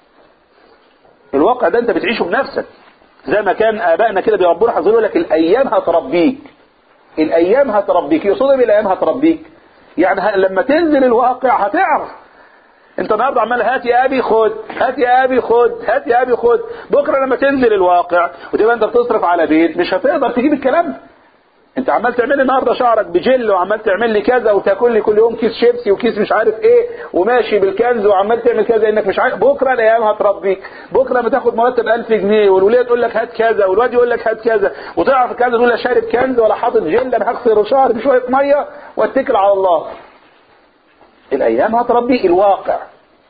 الواقع ده انت بتعيشه بنفسك زي ما كان ابائنا كده بيربونا حافظين يقول لك الايام هتربيك الايام هتربيك يقصد ايه بالايام هتربيك يعني ه- لما تنزل الواقع هتعرف انت النهارده عمال هات يا ابي خد هات يا ابي خد هات يا ابي خد بكره لما تنزل الواقع وتبقى انت بتصرف على بيت مش هتقدر تجيب الكلام ده انت عمال تعمل لي النهارده شعرك بجل وعمال تعمل لي كذا وتاكل لي كل يوم كيس شيبسي وكيس مش عارف ايه وماشي بالكنز وعمال تعمل كذا انك مش عارف بكره الايام هتربيك بكره لما تاخد مرتب 1000 جنيه والوليه تقول لك هات كذا والواد يقول لك هات كذا وتعرف الكنز تقول له شارب كنز ولا حاطط جل انا هغسل شعري بشويه ميه واتكل على الله الايام هتربيك الواقع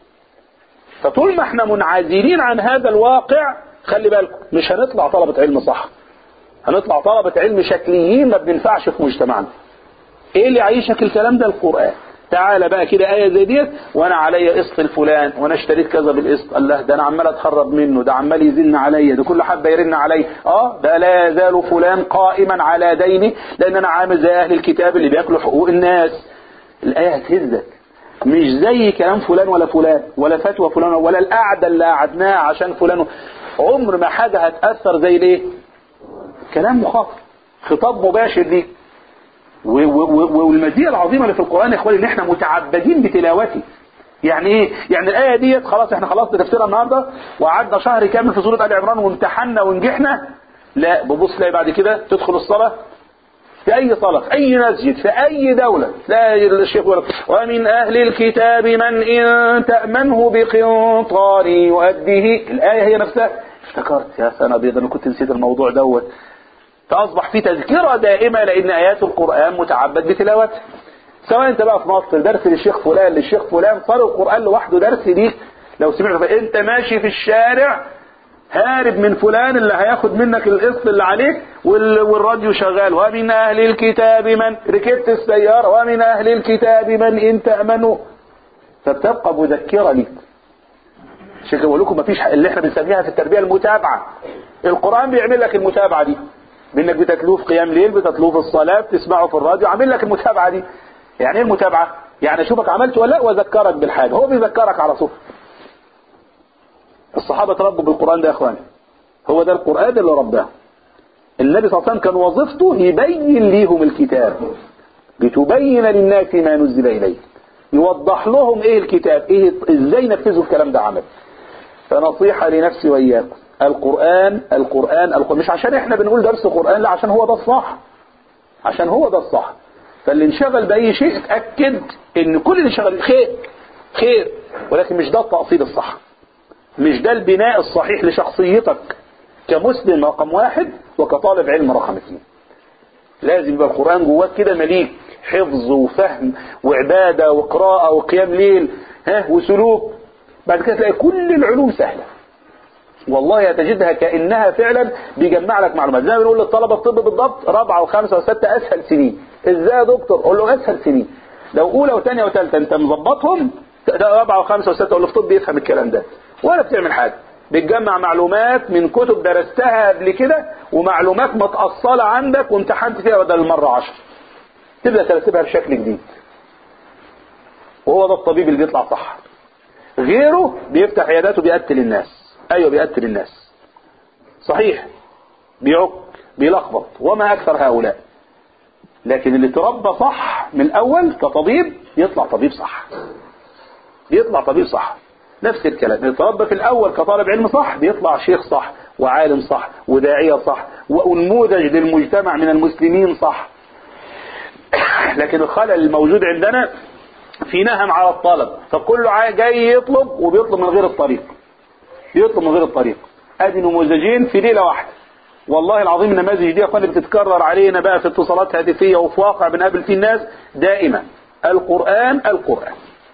فطول ما احنا منعزلين عن هذا الواقع خلي بالكم مش هنطلع طلبة علم صح هنطلع طلبة علم شكليين ما بننفعش في مجتمعنا ايه اللي يعيشك الكلام ده القرآن تعالى بقى كده آية زي ديت وانا عليا قسط الفلان وانا اشتريت كذا بالقسط الله ده انا عمال اتخرب منه ده عمال يزن عليا ده كل حبه يرن عليا اه ده لا يزال فلان قائما على ديني لان انا عامل زي اهل الكتاب اللي بياكلوا حقوق الناس الايه هتهزك مش زي كلام فلان ولا فلان ولا فتوى فلان ولا القعده اللي قعدناها عشان فلان عمر ما حاجه هتاثر زي الايه كلام مخاطب خطاب مباشر ليك و- و- و- والمزيه العظيمه اللي في القران يا اخواني ان احنا متعبدين بتلاوته يعني ايه يعني الايه ديت خلاص احنا خلصنا تفسيرها النهارده وقعدنا شهر كامل في سوره ال عمران وامتحنا ونجحنا لا ببص تلاقي بعد كده تدخل الصلاه في اي صلاه في اي مسجد في اي دوله تلاقي الشيخ يقول لك ومن اهل الكتاب من ان تامنه بقنطار يؤديه الايه هي نفسها افتكرت يا سنه ابيض انا كنت نسيت الموضوع دوت فأصبح في تذكرة دائمة لأن آيات القرآن متعبد بتلاوته سواء أنت بقى في مصر درس للشيخ فلان للشيخ فلان صار القرآن لوحده درس ليك لو سمعت فأنت ماشي في الشارع هارب من فلان اللي هياخد منك القسط اللي عليك وال- والراديو شغال ومن أهل الكتاب من ركبت السيارة ومن أهل الكتاب من إن تأمنوا فبتبقى مذكرة ليك عشان كده بقول لكم مفيش حق- اللي احنا بنسميها في التربية المتابعة القرآن بيعمل لك المتابعة دي بانك بتتلوه في قيام ليل بتتلوه في الصلاة بتسمعه في الراديو عامل لك المتابعة دي يعني ايه المتابعة يعني اشوفك عملت ولا لا واذكرك بالحاجة هو بيذكرك على صوت الصحابة تربوا بالقرآن ده يا اخواني هو ده القرآن اللي رباه النبي صلى الله عليه وسلم كان وظيفته يبين ليهم الكتاب لتبين للناس ما نزل إليه يوضح لهم ايه الكتاب ايه ازاي نفذوا الكلام ده عمل فنصيحة لنفسي وإياكم القرآن القرآن القرآن مش عشان احنا بنقول درس قرآن لا عشان هو ده الصح عشان هو ده الصح فاللي انشغل بأي شيء اتأكد ان كل اللي انشغل خير خير ولكن مش ده التأصيل الصح مش ده البناء الصحيح لشخصيتك كمسلم رقم واحد وكطالب علم رقم اثنين لازم يبقى القرآن جواك كده مليك حفظ وفهم وعبادة وقراءة وقيام ليل ها وسلوك بعد كده تلاقي كل العلوم سهلة والله هتجدها كأنها فعلا بيجمع لك معلومات زي ما بنقول للطلبة الطب بالضبط رابعة وخامسة وستة أسهل سنين ازاي يا دكتور قول له أسهل سنين لو أولى وثانية وثالثة أنت مظبطهم ده رابعة وخامسة وستة قول له في طب يفهم الكلام ده ولا بتعمل حاجة بتجمع معلومات من كتب درستها قبل كده ومعلومات متأصلة عندك وامتحنت فيها بدل المرة عشر تبدأ ترتبها بشكل جديد وهو ده الطبيب اللي بيطلع صح غيره بيفتح عياداته بيقتل الناس ايوه بيقتل الناس صحيح بيعك بيلخبط وما اكثر هؤلاء لكن اللي تربى صح من الاول كطبيب يطلع طبيب صح بيطلع طبيب صح نفس الكلام اللي تربى في الاول كطالب علم صح بيطلع شيخ صح وعالم صح وداعية صح ونموذج للمجتمع من المسلمين صح لكن الخلل الموجود عندنا في نهم على الطلب فكله عاي- جاي يطلب وبيطلب من غير الطريق بيطلب من غير الطريق ادي نموذجين في ليله واحده والله العظيم النماذج دي يا اخواني بتتكرر علينا بقى في اتصالات هاتفيه وفي واقع بنقابل فيه الناس دائما القران القران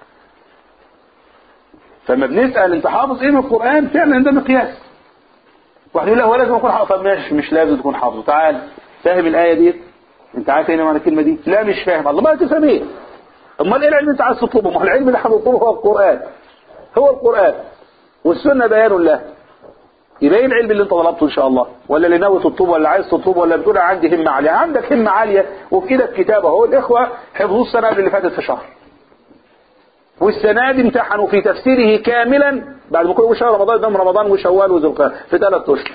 فما بنسال انت حافظ ايه من القران فعلا ده مقياس واحد يقول لا هو لازم اكون حافظ طب ماشي مش لازم تكون حافظه تعال فاهم الايه دي انت عارف ايه معنى الكلمه دي لا مش فاهم الله ما تفهم ايه امال ايه العلم اللي انت عايز تطلبه ما هو العلم اللي هنطلبه هو القران هو القران والسنه بيان له يبقى ايه العلم اللي انت طلبته ان شاء الله ولا اللي ناوي تطلبه ولا عايز تطلبه ولا بتقول أنا عندي همه عاليه عندك همه عاليه وفي ايدك كتاب اهو الاخوه حفظوه السنه اللي فاتت في شهر والسنه دي امتحنوا في تفسيره كاملا بعد ما كانوا شهر رمضان قدام رمضان وشوال وذو القعده في ثلاث اشهر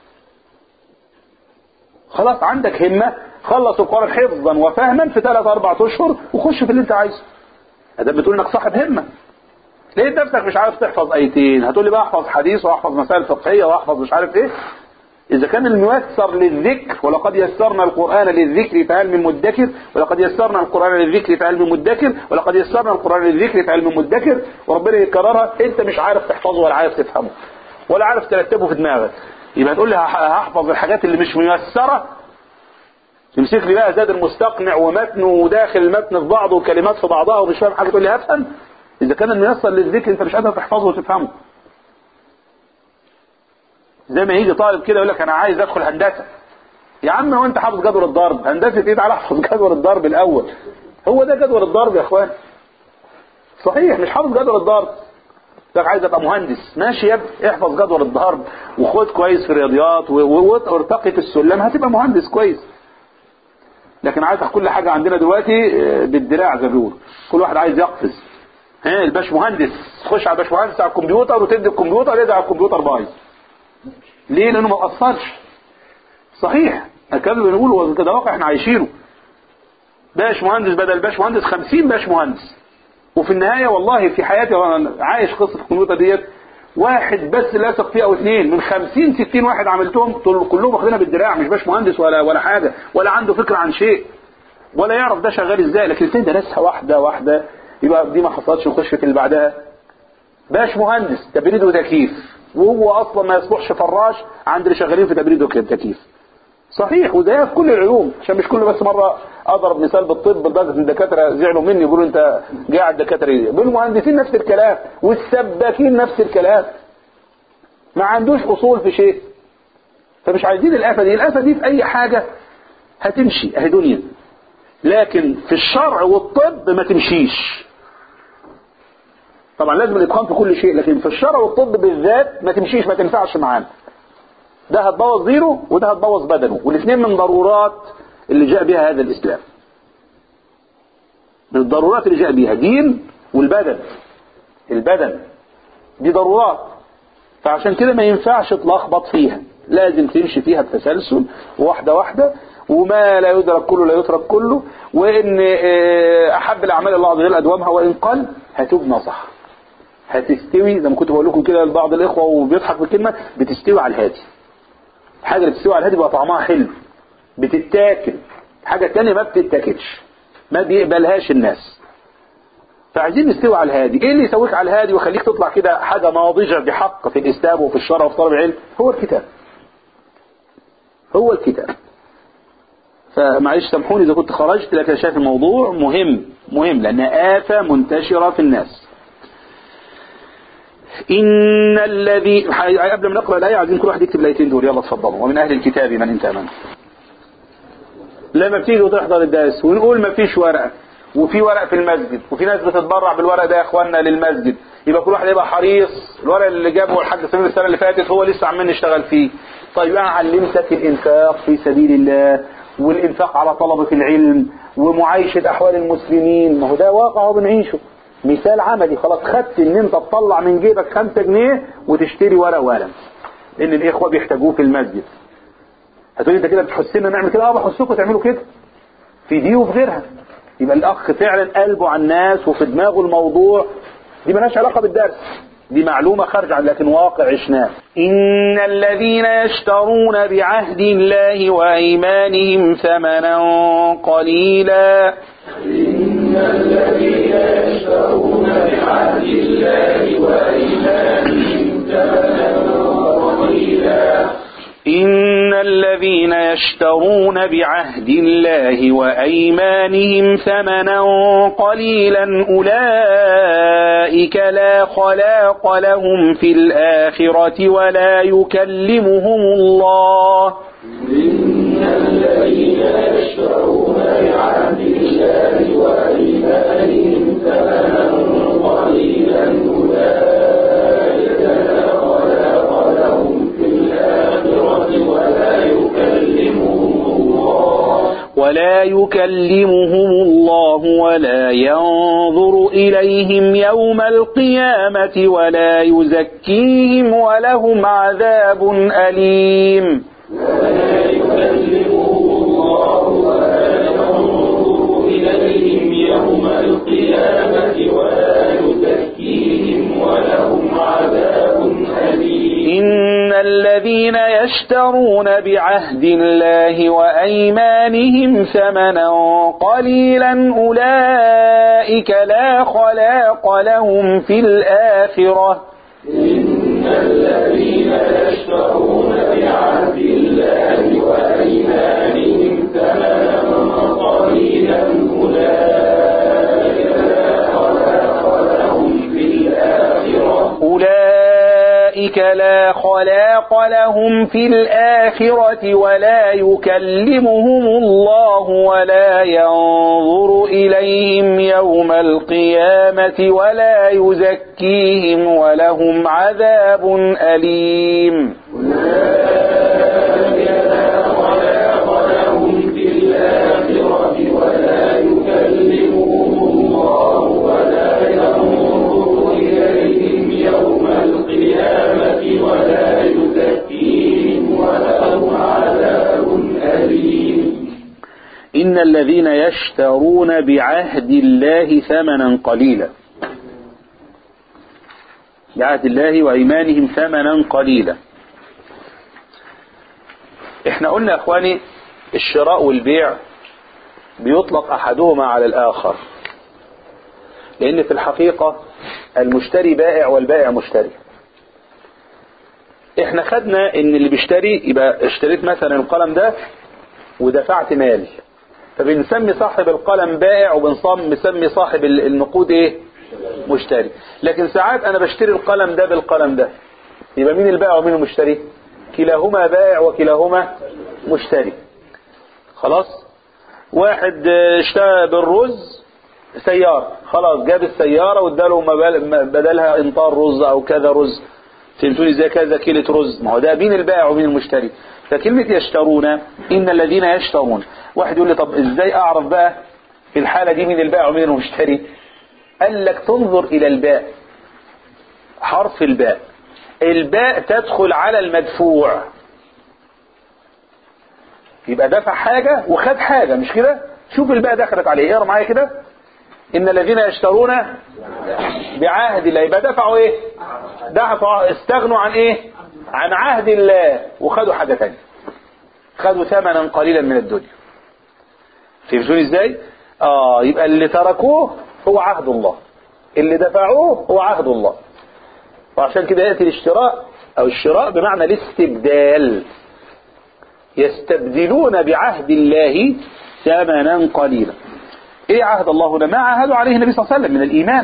خلاص عندك همه خلص القران حفظا وفهما في ثلاث اربع اشهر وخش في اللي انت عايزه ده بتقول انك صاحب همه ليه نفسك مش عارف تحفظ ايتين هتقول لي بقى احفظ حديث واحفظ مسائل فقهيه واحفظ مش عارف ايه اذا كان الميسر للذكر ولقد يسرنا القران للذكر فهل من مدكر ولقد يسرنا القران للذكر فهل من مدكر ولقد يسرنا القران للذكر فهل من مدكر وربنا يكررها انت مش عارف تحفظه ولا عارف تفهمه ولا عارف ترتبه في دماغك يبقى تقول لي هح- هحفظ الحاجات اللي مش ميسره تمسك لي بقى زاد المستقنع ومتن وداخل المتن في بعضه وكلمات في بعضها ومش فاهم حاجه تقول لي هفهم اذا كان الميسر للذكر انت مش قادر تحفظه وتفهمه زي ما يجي طالب كده يقول لك انا عايز ادخل هندسه يا عم هو انت حافظ جدول الضرب هندسه ايه تعالى احفظ جدول الضرب الاول هو ده جدول الضرب يا اخوان صحيح مش حافظ جدول الضرب لك عايز ابقى مهندس ماشي يا ابني احفظ جدول الضرب وخد كويس في الرياضيات و- و- وارتقي في السلم هتبقى مهندس كويس لكن عايز كل حاجه عندنا دلوقتي آه، بالدراع زي ما بيقولوا كل واحد عايز يقفز ها الباش مهندس تخش على الباش مهندس على الكمبيوتر وتدي الكمبيوتر يدعي على الكمبيوتر بايظ ليه لانه ما اثرش صحيح الكلام اللي بنقوله هو كده واقع احنا عايشينه باش مهندس بدل باش مهندس 50 باش مهندس وفي النهايه والله في حياتي وانا عايش قصه الكمبيوتر ديت واحد بس اللي اثق فيه او اثنين من 50 60 واحد عملتهم دول كلهم واخدينها بالدراع مش باش مهندس ولا ولا حاجه ولا عنده فكره عن شيء ولا يعرف ده شغال ازاي لكن الاثنين درسها واحده واحده يبقى دي ما حصلتش نخش في اللي بعدها باش مهندس تبريد وتكييف وهو اصلا ما يصلحش فراش عند اللي شغالين في تبريد وتكييف صحيح وده في كل العلوم عشان مش كل بس مره اضرب مثال بالطب لدرجه ان الدكاتره زعلوا مني يقولوا انت جاي على الدكاتره ليه؟ بالمهندسين نفس الكلام والسباكين نفس الكلام ما عندوش اصول في شيء فمش عايزين الافه دي الافه دي في اي حاجه هتمشي اهي دنيا لكن في الشرع والطب ما تمشيش طبعا لازم الاتقان في كل شيء لكن في الشرع والطب بالذات ما تمشيش ما تنفعش معانا ده هتبوظ دينه وده هتبوظ بدنه والاثنين من ضرورات اللي جاء بها هذا الاسلام من الضرورات اللي جاء بها دين والبدن البدن دي ضرورات فعشان كده ما ينفعش تلخبط فيها لازم تمشي فيها بتسلسل واحدة واحدة وما لا يدرك كله لا يترك كله وان آه، احب الاعمال الله عز وجل ادومها وان قل هتبنى صح هتستوي زي ما كنت بقول لكم كده لبعض الاخوه وبيضحك بالكلمه بتستوي على الهادي الحاجه اللي بتستوي على الهادي بقى طعمها حلو بتتاكل حاجه تانية ما بتتاكلش ما بيقبلهاش الناس فعايزين نستوي على الهادي ايه اللي يسويك على الهادي ويخليك تطلع كده حاجه ناضجه بحق في الاسلام وفي الشرع وفي طلب العلم هو الكتاب هو الكتاب ف فمعلش سامحوني اذا كنت خرجت لكن شايف الموضوع مهم مهم لان آفة منتشرة في الناس إن الذي قبل ما نقرأ الآية عايزين كل واحد يكتب الآيتين دول يلا اتفضلوا ومن أهل الكتاب من أنت أمانه لما بتيجي وتحضر الدرس ونقول ما فيش ورقة وفي ورق في المسجد وفي ناس بتتبرع بالورق ده يا اخوانا للمسجد يبقى كل واحد يبقى حريص الورق اللي جابه الحاج سمير السنه اللي فاتت هو لسه عمال نشتغل فيه طيب انا علمتك الانفاق في سبيل الله والانفاق على طلبة العلم ومعايشة احوال المسلمين ما هو ده واقع هو بنعيشه مثال عملي خلاص خدت ان انت تطلع من جيبك خمسة جنيه وتشتري ورق وقلم لان الاخوة بيحتاجوه في المسجد هتقولي انت كده بتحسنا نعمل كده اه بحسكم تعملوا كده في دي وفي غيرها يبقى الاخ فعلا قلبه على الناس وفي دماغه الموضوع دي مالهاش علاقه بالدرس دي معلومه خارجه عن لكن واقع عشناه ان الذين يشترون بعهد الله وايمانهم ثمنا قليلا إن الذين يشترون بعهد الله وأيمانهم ثمنا قليلا إن الذين يشترون بعهد الله وأيمانهم ثمنا قليلا أولئك لا خلاق لهم في الآخرة ولا يكلمهم الله إن الذين يشترون بعهد الله وأيمانهم ثمنا قليلا أولئك لا خلاق لهم في الآخرة ولا يكلمهم الله ولا يكلمهم الله ولا ينظر إليهم يوم القيامة ولا يزكيهم ولهم عذاب أليم ولا يكلمهم الله ولا ينظر إليهم يوم القيامة ولا يزكيهم ولهم عذاب أليم إن الذين يشترون بعهد الله وأيمانهم ثمنا قليلا أولئك لا خلاق لهم في الآخرة إن الذين يشترون بعهد الله وأيمانهم ثمنا قليلا أولئك لا خلاق لهم في الآخرة أولئك لا خلاق لهم في الآخرة ولا يكلمهم الله ولا ينظر إليهم يوم القيامة ولا يزكيهم ولهم عذاب أليم أولئك لا خلاق لهم في الآخرة ولا يكلمهم الله ولا ينظر إليهم يوم القيامة ولا يزكيهم ولهم عذاب أليم إن الذين يشترون بعهد الله ثمنا قليلا بعهد الله وإيمانهم ثمنا قليلا احنا قلنا يا اخواني الشراء والبيع بيطلق احدهما على الاخر لان في الحقيقة المشتري بائع والبائع مشتري احنا خدنا ان اللي بيشتري يبقى اشتريت مثلا القلم ده ودفعت مال فبنسمي صاحب القلم بائع وبنسمي صاحب النقود ايه مشتري لكن ساعات انا بشتري القلم ده بالقلم ده يبقى مين البائع ومين المشتري كلاهما بائع وكلاهما مشتري خلاص واحد اشترى بالرز سيارة خلاص جاب السيارة واداله مبال- بدلها انطار رز او كذا رز فهمتوني ازاي كذا كيلة رز ما هو ده مين البائع ومين المشتري فكلمة يشترون ان الذين يشترون واحد يقول لي طب ازاي اعرف بقى في الحالة دي مين البائع ومين المشتري قال لك تنظر الى الباء حرف الباء الباء تدخل على المدفوع يبقى دفع حاجة وخد حاجة مش كده شوف الباء دخلت عليه اقرا معايا كده ان الذين يشترون بعهد الله يبقى دفعوا ايه دفعوا استغنوا عن ايه عن عهد الله وخدوا حاجة تانية خدوا ثمنا قليلا من الدنيا فهمتوني ازاي اه يبقى اللي تركوه هو عهد الله اللي دفعوه هو عهد الله وعشان كده يأتي الاشتراء او الشراء بمعنى الاستبدال يستبدلون بعهد الله ثمنا قليلا ايه عهد الله هنا ما عاهدوا عليه النبي صلى الله عليه وسلم من الايمان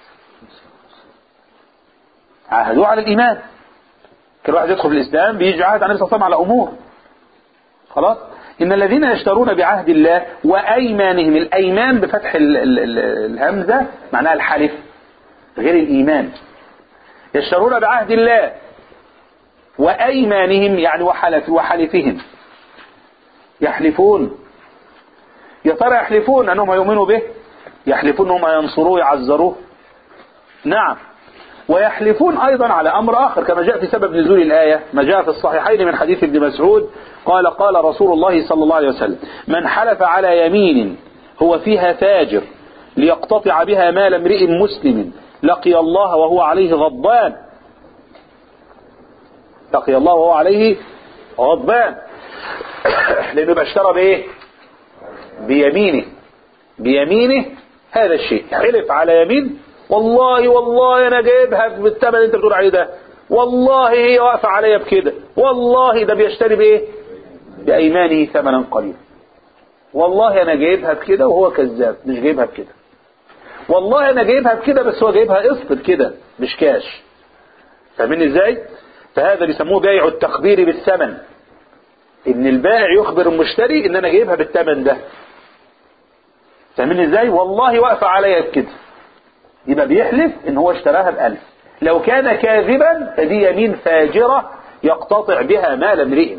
عاهدوا على الايمان كل واحد يدخل في الاسلام بيجي عهد على النبي صلى الله عليه وسلم على امور خلاص ان الذين يشترون بعهد الله وايمانهم الايمان بفتح ال ال ال الهمزه معناها الحلف غير الايمان يشترون بعهد الله وايمانهم يعني وحلف وحلفهم يحلفون يا ترى يحلفون انهم يؤمنوا به يحلفون انهم ينصروه يعزروه نعم ويحلفون ايضا على امر اخر كما جاء في سبب نزول الايه ما جاء في الصحيحين من حديث ابن مسعود قال قال رسول الله صلى الله عليه وسلم من حلف على يمين هو فيها فاجر ليقتطع بها مال امرئ مسلم لقي الله وهو عليه غضبان لقي الله وهو عليه غضبان لانه يبقى اشترى بايه بيمينه بيمينه هذا الشيء حلف على يمين والله والله انا جايبها بالثمن اللي انت بتقول عليه ده والله هي واقفه عليا بكده والله ده بيشتري بايه بايمانه ثمنا قليلا والله انا جايبها بكده وهو كذاب مش جايبها بكده والله انا جايبها بكده بس هو جايبها قسط كده مش كاش فاهمين ازاي فهذا بيسموه بيع التخبير بالثمن ان البائع يخبر المشتري ان انا جايبها بالثمن ده فاهمين ازاي والله واقفه عليا بكده يبقى بيحلف ان هو اشتراها بألف لو كان كاذبا فدي يمين فاجرة يقتطع بها مال امرئ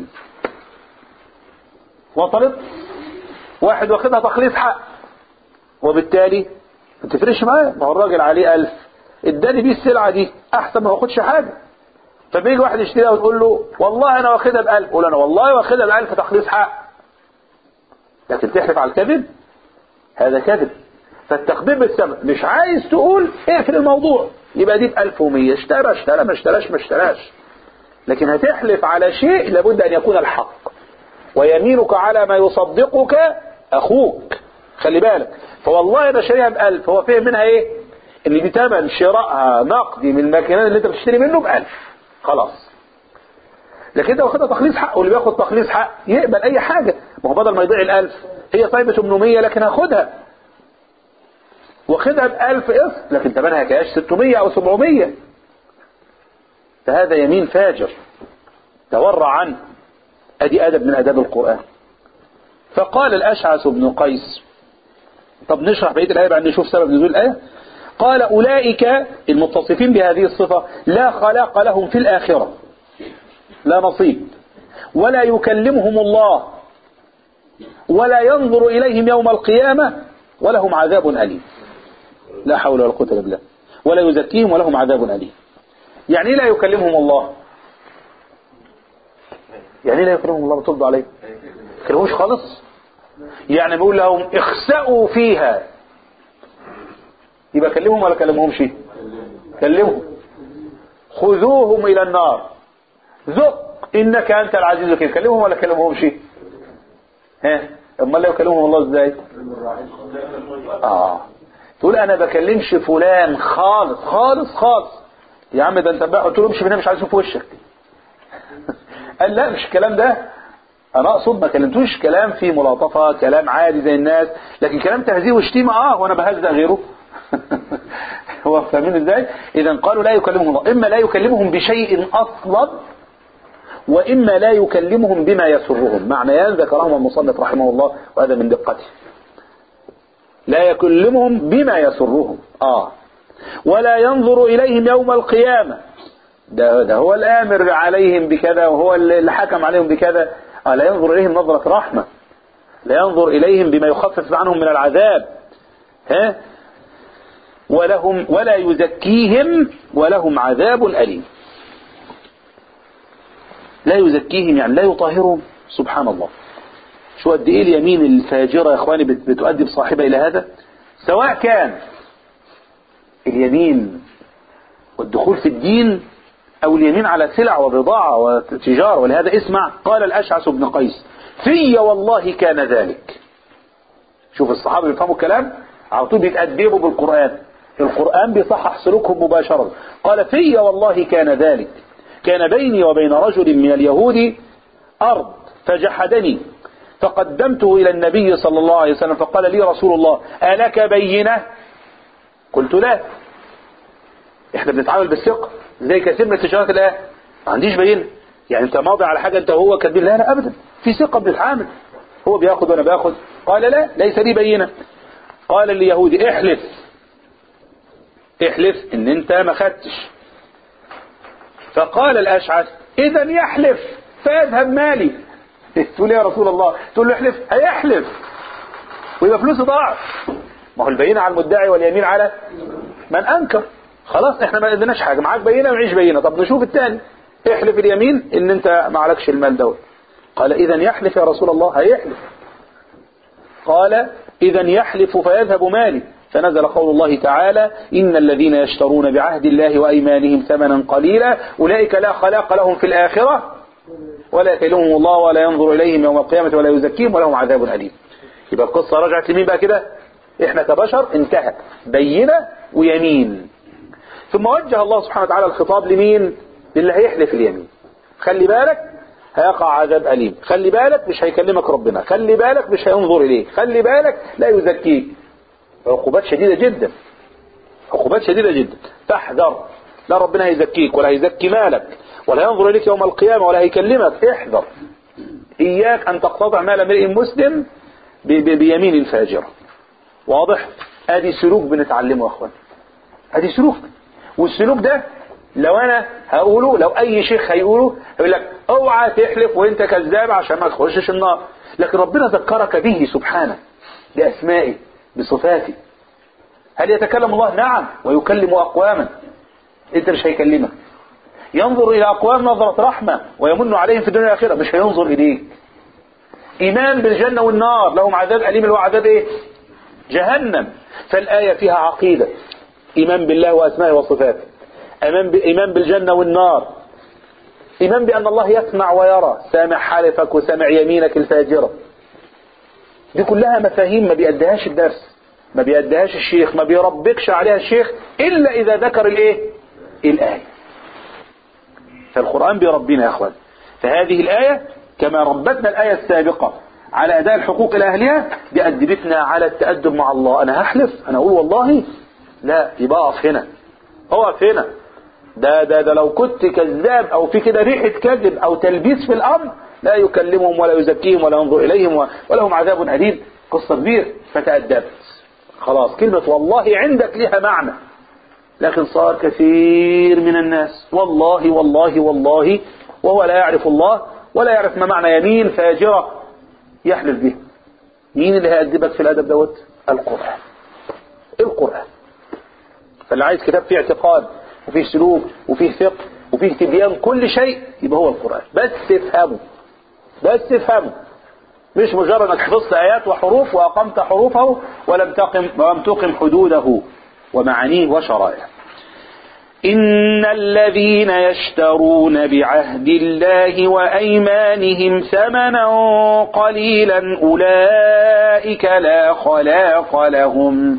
وصلت واحد واخدها تخليص حق وبالتالي ما تفرقش معاه ما هو الراجل عليه ألف اداني بيه السلعة دي احسن ما ياخدش حاجة فبيجي واحد يشتريها وتقول له والله انا واخدها بألف قول انا والله واخدها بألف تخليص حق لكن تحلف على الكذب هذا كذب فالتخبير بالثمن مش عايز تقول اقفل الموضوع يبقى دي ب 1100 اشترى اشترى ما اشتراش ما اشتراش لكن هتحلف على شيء لابد ان يكون الحق ويمينك على ما يصدقك اخوك خلي بالك فوالله انا شاريها ب 1000 هو فهم منها ايه؟ ان دي ثمن شرائها نقدي من المكان اللي انت بتشتري منه ب 1000 خلاص لكن انت واخدها تخليص حق واللي بياخد تخليص حق يقبل اي حاجه ما هو بدل ما يضيع ال 1000 هي طيبه 800 لكن هاخدها واخدها بألف قسط لكن ثمنها كاش 600 أو 700 فهذا يمين فاجر تورع عنه أدي أدب من أداب القرآن فقال الأشعث بن قيس طب نشرح بقية الآية بعد نشوف سبب نزول الآية قال أولئك المتصفين بهذه الصفة لا خلاق لهم في الآخرة لا نصيب ولا يكلمهم الله ولا ينظر إليهم يوم القيامة ولهم عذاب أليم لا حول ولا قوة إلا بالله ولا يزكيهم ولهم عذاب أليم يعني لا يكلمهم الله يعني لا يكلمهم الله بترد عليه يكلمهمش خالص يعني بيقول لهم اخسأوا فيها يبقى كلمهم ولا كلمهمش كلمهم خذوهم إلى النار ذق إنك أنت العزيز الكريم كلمهم ولا كلمهمش ها امال لا يكلمهم الله ازاي اه تقول انا بكلمش فلان خالص خالص خالص يا عم ده انت بقى قلت له امشي من هنا مش عايز اشوف وشك قال لا مش الكلام ده انا اقصد ما كلمتوش كلام فيه ملاطفه كلام عادي زي الناس لكن كلام تهزيه وشتيمه اه وانا بهزأ غيره هو فاهمين ازاي اذا قالوا لا يكلمهم الله اما لا يكلمهم بشيء اصلا واما لا يكلمهم بما يسرهم معنيان ذكرهم المصنف رحمه الله وهذا من دقته لا يكلمهم بما يسرهم آه ولا ينظر إليهم يوم القيامة ده, ده هو الآمر عليهم بكذا وهو اللي حكم عليهم بكذا آه لا ينظر إليهم نظرة رحمة لا ينظر إليهم بما يخفف عنهم من العذاب ها ولهم ولا يزكيهم ولهم عذاب أليم لا يزكيهم يعني لا يطهرهم سبحان الله شو قد ايه اليمين الفاجرة يا اخواني بتؤدي بصاحبها الى هذا سواء كان اليمين والدخول في الدين او اليمين على سلع وبضاعة وتجارة ولهذا اسمع قال الاشعث بن قيس في والله كان ذلك شوف الصحابة بيفهموا الكلام على طول بيتأدبوا بالقرآن القرآن بيصحح سلوكهم مباشرة قال في والله كان ذلك كان بيني وبين رجل من اليهود أرض فجحدني فقدمته إلى النبي صلى الله عليه وسلم فقال لي رسول الله ألك بينة قلت لا احنا بنتعامل بالثقة زي كثير من التجارات الآن ما عنديش بينة يعني انت ماضي على حاجة انت وهو كاتبين لا لا ابدا في ثقة بنتعامل هو بياخد وانا باخد قال لا ليس لي بينة قال لليهودي احلف احلف ان انت ما خدتش فقال الاشعث اذا يحلف فيذهب مالي تقول يا رسول الله تقول له احلف هيحلف ويبقى فلوسه ضاعت ما هو البينة على المدعي واليمين على من انكر خلاص احنا ما قدناش حاجة معاك بينة ومعيش بينة طب نشوف التاني احلف اليمين ان انت ما عليكش المال دوت قال اذا يحلف يا رسول الله هيحلف قال اذا يحلف فيذهب مالي فنزل قول الله تعالى إن الذين يشترون بعهد الله وأيمانهم ثمنا قليلا أولئك لا خلاق لهم في الآخرة ولا يكلمهم الله ولا ينظر إليهم يوم القيامة ولا يزكيهم ولهم عذاب أليم يبقى القصة رجعت لمين بقى كده احنا كبشر انتهى بينة ويمين ثم وجه الله سبحانه وتعالى الخطاب لمين للي هيحلف اليمين خلي بالك هيقع عذاب أليم خلي بالك مش هيكلمك ربنا خلي بالك مش هينظر إليك خلي بالك لا يزكيك عقوبات شديدة جدا عقوبات شديدة جدا تحذر لا ربنا هيزكيك ولا هيزكي مالك ولا ينظر إليك يوم القيامة ولا هيكلمك احذر إياك أن تقتطع مال امرئ مسلم ب- ب- بيمين الفاجرة واضح ادي سلوك بنتعلمه يا اخوان ادي سلوك والسلوك ده لو انا هقوله لو اي شيخ هيقوله يقول لك اوعى تحلف وانت كذاب عشان ما تخشش النار لكن ربنا ذكرك به سبحانه باسمائه بصفاته هل يتكلم الله نعم ويكلم اقواما انت مش هيكلمك ينظر الى اقوام نظرة رحمة ويمن عليهم في الدنيا والاخره مش هينظر اليك ايمان بالجنة والنار لهم عذاب اليم اللي هو عذاب ايه جهنم فالآية فيها عقيدة إيمان بالله وأسمائه وصفاته إيمان ب- إيمان بالجنة والنار إيمان بأن الله يسمع ويرى سامع حالفك وسامع يمينك الفاجرة دي كلها مفاهيم ما بيأديهاش الدرس ما بيأديهاش الشيخ ما بيربكش عليها الشيخ إلا إذا ذكر الإيه الآية فالقرآن بيربينا يا أخوان فهذه الآية كما ربتنا الآية السابقة على أداء الحقوق إلى أهلها بأدبتنا على التأدب مع الله أنا هحلف أنا أقول والله لا يبقى أقف هنا أقف هنا ده, ده, ده لو كنت كذاب أو في كده ريحة كذب أو تلبيس في الأمر لا يكلمهم ولا يزكيهم ولا ينظر إليهم و- ولهم عذاب أليم قصة كبيرة فتأدبت خلاص كلمة والله عندك لها معنى لكن صار كثير من الناس والله والله والله وهو لا يعرف الله ولا يعرف ما معنى يمين فاجرة يحلف به مين اللي هيأدبك في الأدب دوت القرآن القرآن فاللي عايز كتاب فيه اعتقاد وفيه سلوك وفيه فقه وفيه تبيان كل شيء يبقى هو القرآن بس افهمه بس افهمه مش مجرد انك حفظت ايات وحروف واقمت حروفه ولم تقم ولم تقم حدوده ومعانيه وشرائعه إن الذين يشترون بعهد الله وأيمانهم ثمنا قليلا أولئك لا خلاق لهم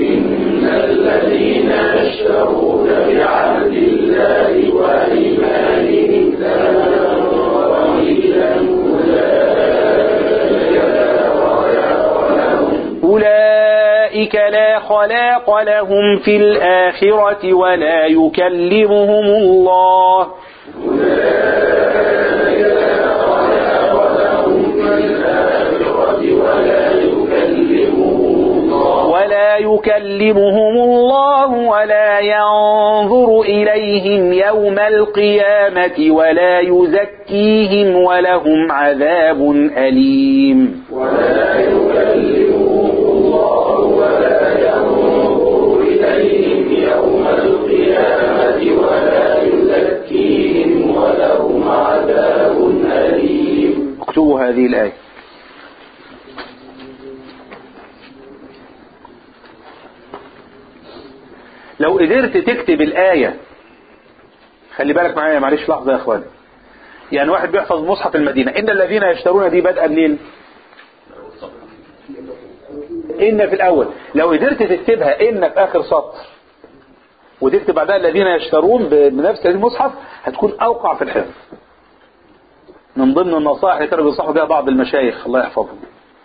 أولئك لا خلاق لهم في الآخرة ولا يكلمهم الله ولا يكلمهم الله ولا ينظر إليهم يوم القيامة ولا يزكيهم ولهم عذاب أليم اكتبوا هذه الآية لو قدرت تكتب الآية خلي بالك معايا معلش لحظة يا اخوان يعني واحد بيحفظ مصحف المدينة إن الذين يشترون دي بدءا منين إن في الأول لو قدرت تكتبها إن في آخر سطر وتكتب بعدها الذين يشترون ب- بنفس المصحف هتكون أوقع في الحفظ من ضمن النصائح اللي كانوا بينصحوا بها بعض المشايخ الله يحفظهم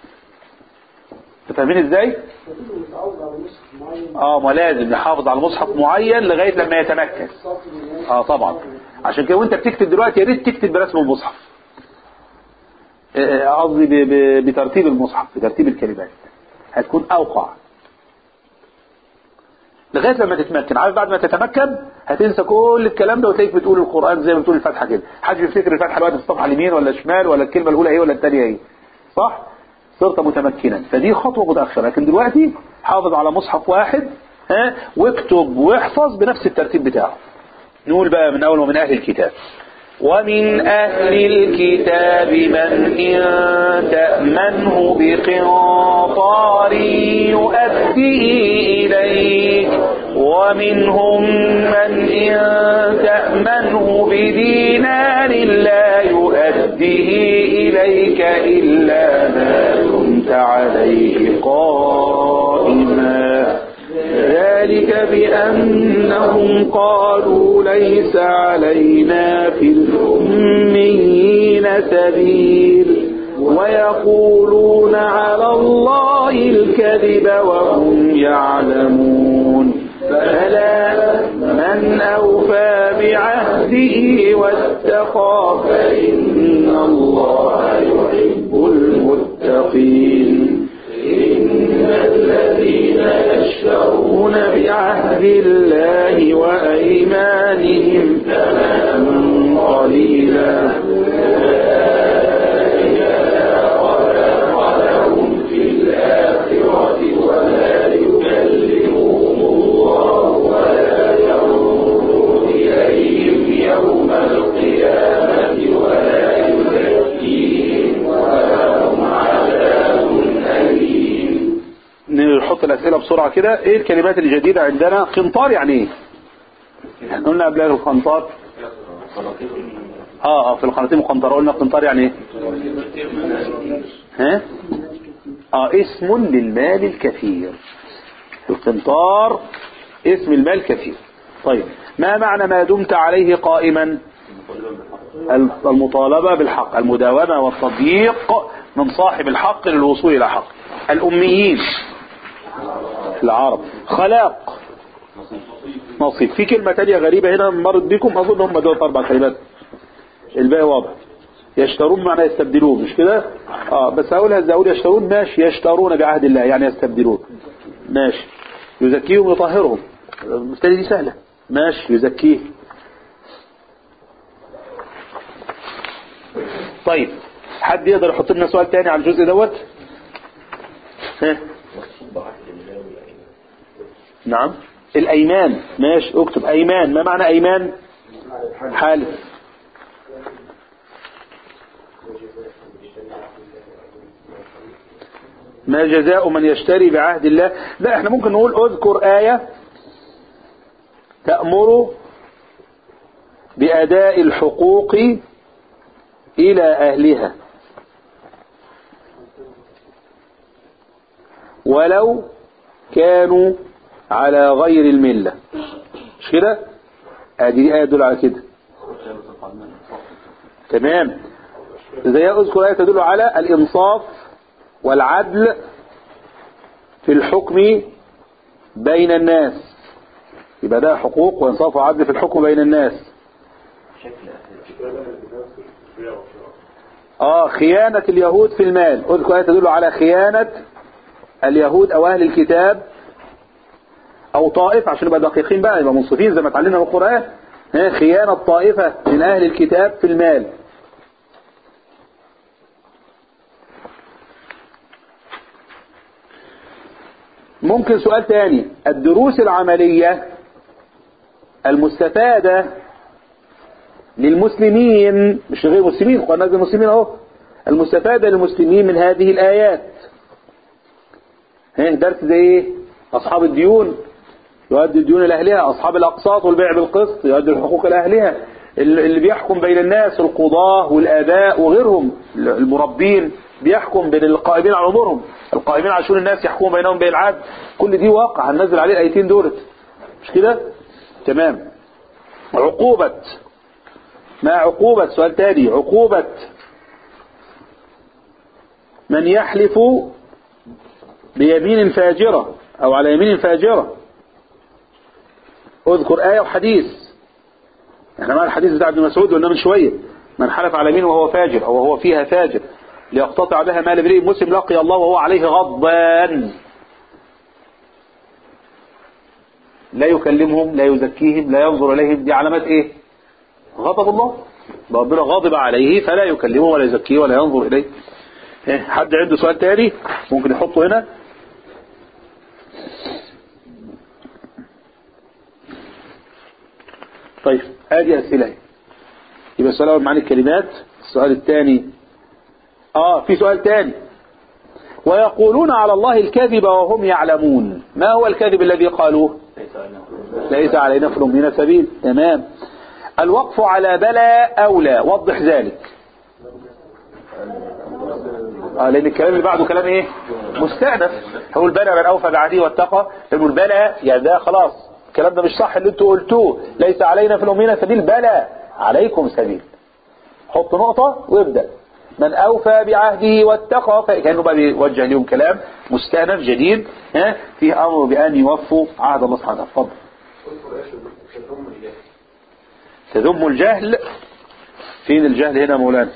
فاهمين ازاي اه ما لازم نحافظ على مصحف معين لغايه لما يتمكن اه طبعا عشان كده وانت بتكتب دلوقتي يا ريت تكتب برسم المصحف آه، آه، قصدي ب- ب- بترتيب المصحف بترتيب الكلمات هتكون اوقع لغايه لما تتمكن عارف بعد ما تتمكن هتنسى كل الكلام ده وتلاقيك بتقول القران زي ما بتقول الفاتحه كده حد بيفتكر الفاتحه دلوقتي في الصفحه اليمين ولا الشمال ولا الكلمه الاولى ايه ولا الثانيه ايه صح صرت متمكنا فدي خطوه متاخره لكن دلوقتي حافظ على مصحف واحد ها واكتب واحفظ بنفس الترتيب بتاعه نقول بقى من اول ومن اهل الكتاب ومن أهل الكتاب من إن تأمنه بقنطار يؤديه إليك ومنهم من إن تأمنه بدينار لا يؤديه إليك إلا ما دمت عليه قائما ذلك بأنهم قالوا ليس علينا في الأميين سبيل ويقولون على الله الكذب وهم يعلمون فلا من أوفى بعهده واتقى فإن الله يحب المتقين إن الذين يشترون بعهد الله وأيمانهم ثمنا قليلا أولئك لا خلاق لهم في الآخرة ولا يكلمهم الله ولا ينظر إليهم يوم القيامة ولا يزكيهم ولهم عذاب أليم نحط الأسئلة بسرعة كده ايه الكلمات الجديدة عندنا قنطار يعني ايه احنا قلنا قبل القنطار اه اه في القناطير مقنطرة قلنا قنطار يعني ايه ها اه اسم للمال الكثير القنطار اسم المال الكثير طيب ما معنى ما دمت عليه قائما المطالبة بالحق المداومة والتضييق من صاحب الحق للوصول إلى حق الأميين العرب خلاق نصيب في كلمة تانية غريبة هنا مرت بكم أظن هم دول أربع كلمات الباقي واضح يشترون معنى يستبدلون مش كده اه بس هقولها ازاي اقول يشترون ماشي يشترون بعهد الله يعني يستبدلون ماشي يزكيهم ويطهرهم المفترض دي سهلة ماشي يزكيه طيب حد يقدر يحط لنا سؤال تاني على الجزء دوت ها نعم الايمان ماشي اكتب ايمان ما معنى ايمان حالف ما جزاء من يشتري بعهد الله لا احنا ممكن نقول اذكر آية تأمر بأداء الحقوق إلى أهلها ولو كانوا على غير الملة مش كده ادي آية تدل على كده تمام زي اذكر آية تدل على الإنصاف والعدل في الحكم بين الناس يبقى ده حقوق وإنصاف وعدل في الحكم بين الناس اه خيانة اليهود في المال اذكر آية تدل على خيانة اليهود او اهل الكتاب او طائفة عشان نبقى دقيقين بقى يبقى منصفين زي ما اتعلمنا من القرآن ها، خيانة طائفة من اهل الكتاب في المال ممكن سؤال تاني الدروس العملية المستفادة للمسلمين مش غير المسلمين القرآن نازل المسلمين اهو المستفادة للمسلمين من هذه الآيات ها درس زي ايه أصحاب الديون يؤدي الديون لأهلها أصحاب الأقساط والبيع بالقسط يؤدي الحقوق لأهلها اللي بيحكم بين الناس القضاة والآباء وغيرهم المربين بيحكم بين القائمين على أمورهم القائمين على شؤون الناس يحكمون بينهم بالعدل كل دي واقع هننزل عليه الآيتين دولت مش كده تمام عقوبة ما عقوبة سؤال تاني عقوبة من يحلف بيمين فاجرة أو على يمين فاجرة اذكر آية وحديث احنا مع الحديث بتاع ابن مسعود قلنا من شوية من حلف على يمين وهو فاجر أو وهو فيها فاجر ليقتطع بها مال امرئ مسلم لقي الله وهو عليه غضبان لا يكلمهم لا يزكيهم لا ينظر إليهم دي علامات ايه غضب الله ربنا غاضب عليه فلا يكلمه ولا يزكيه ولا ينظر إليه إيه، حد عنده سؤال تاني ممكن يحطه هنا طيب هذه أسئلة يبقى السؤال الأول معاني الكلمات السؤال الثاني آه في سؤال تاني ويقولون على الله الكذب وهم يعلمون ما هو الكذب الذي قالوه ليس علينا في الأمين سبيل تمام الوقف على بلى أولى وضح ذلك آه لأن الكلام اللي بعده كلام إيه مستأنف هو البلى من أوفى بعهده واتقى لأنه البلى يعني ده خلاص الكلام ده مش صح اللي انتوا قلتوه ليس علينا في الأمين سبيل بلى عليكم سبيل حط نقطة وابدأ من أوفى بعهده واتقى فكأنه بقى بيوجه لهم كلام مستأنف جديد ها فيه أمر بأن يوفوا عهد الله سبحانه وتعالى اتفضل تذم الجهل فين الجهل هنا مولانا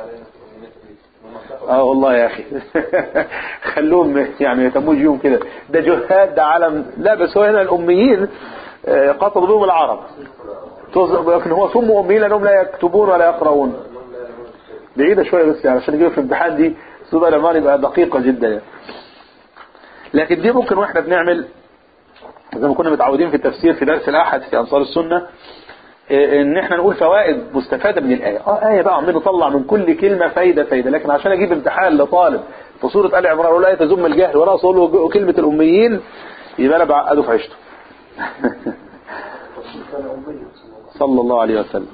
اه والله يا اخي خلوهم يعني يهتموش بيهم كده ده جهاد ده عالم لا بس هو هنا الاميين آه، قتلوا بهم العرب توز- لكن هو سموا اميين لانهم لا يكتبون ولا يقرؤون بعيدة شوية بس يعني عشان نجيب في الامتحان دي صورة الأمان يبقى دقيقة جدا يعني. لكن دي ممكن واحنا بنعمل زي ما كنا متعودين في التفسير في درس الأحد في أنصار السنة إيه، ان احنا نقول فوائد مستفادة من الآية اه آية بقى عمالين نطلع من كل كلمة فايدة فايدة لكن عشان اجيب امتحان لطالب في سورة آل عمران اقول آية تزم الجهل وانا اقول له كلمة الأميين يبقى انا بعقده في عيشته صلى الله عليه وسلم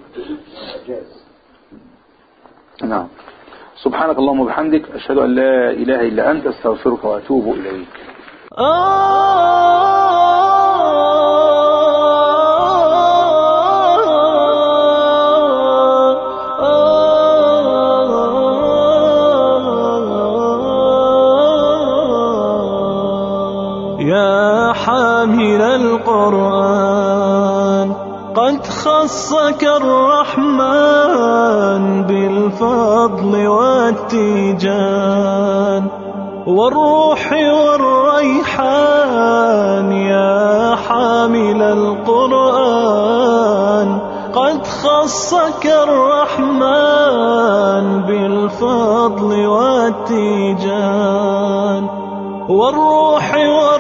نعم سبحانك اللهم وبحمدك أشهد أن لا إله إلا أنت استغفرك وأتوب إليك يا حامل القرآن قد خصك الرحمن بالفضل والتيجان والروح والريحان يا حامل القرآن قد خصك الرحمن بالفضل والتيجان والروح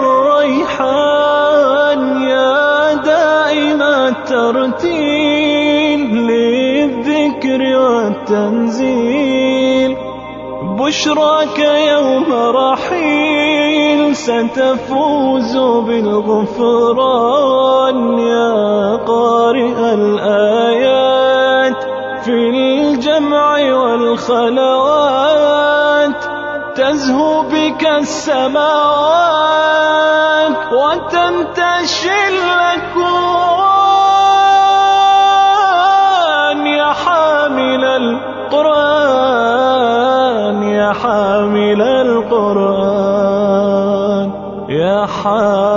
والريحان يا دائم الترتيل للذكر والتنزيل بشراك يوم رحيل ستفوز بالغفران يا قارئ الآيات في الجمع والخلوات تزهو بك السماوات وتنتشي الأكوان يا حامل القرآن يا حامل القرآن يا حامل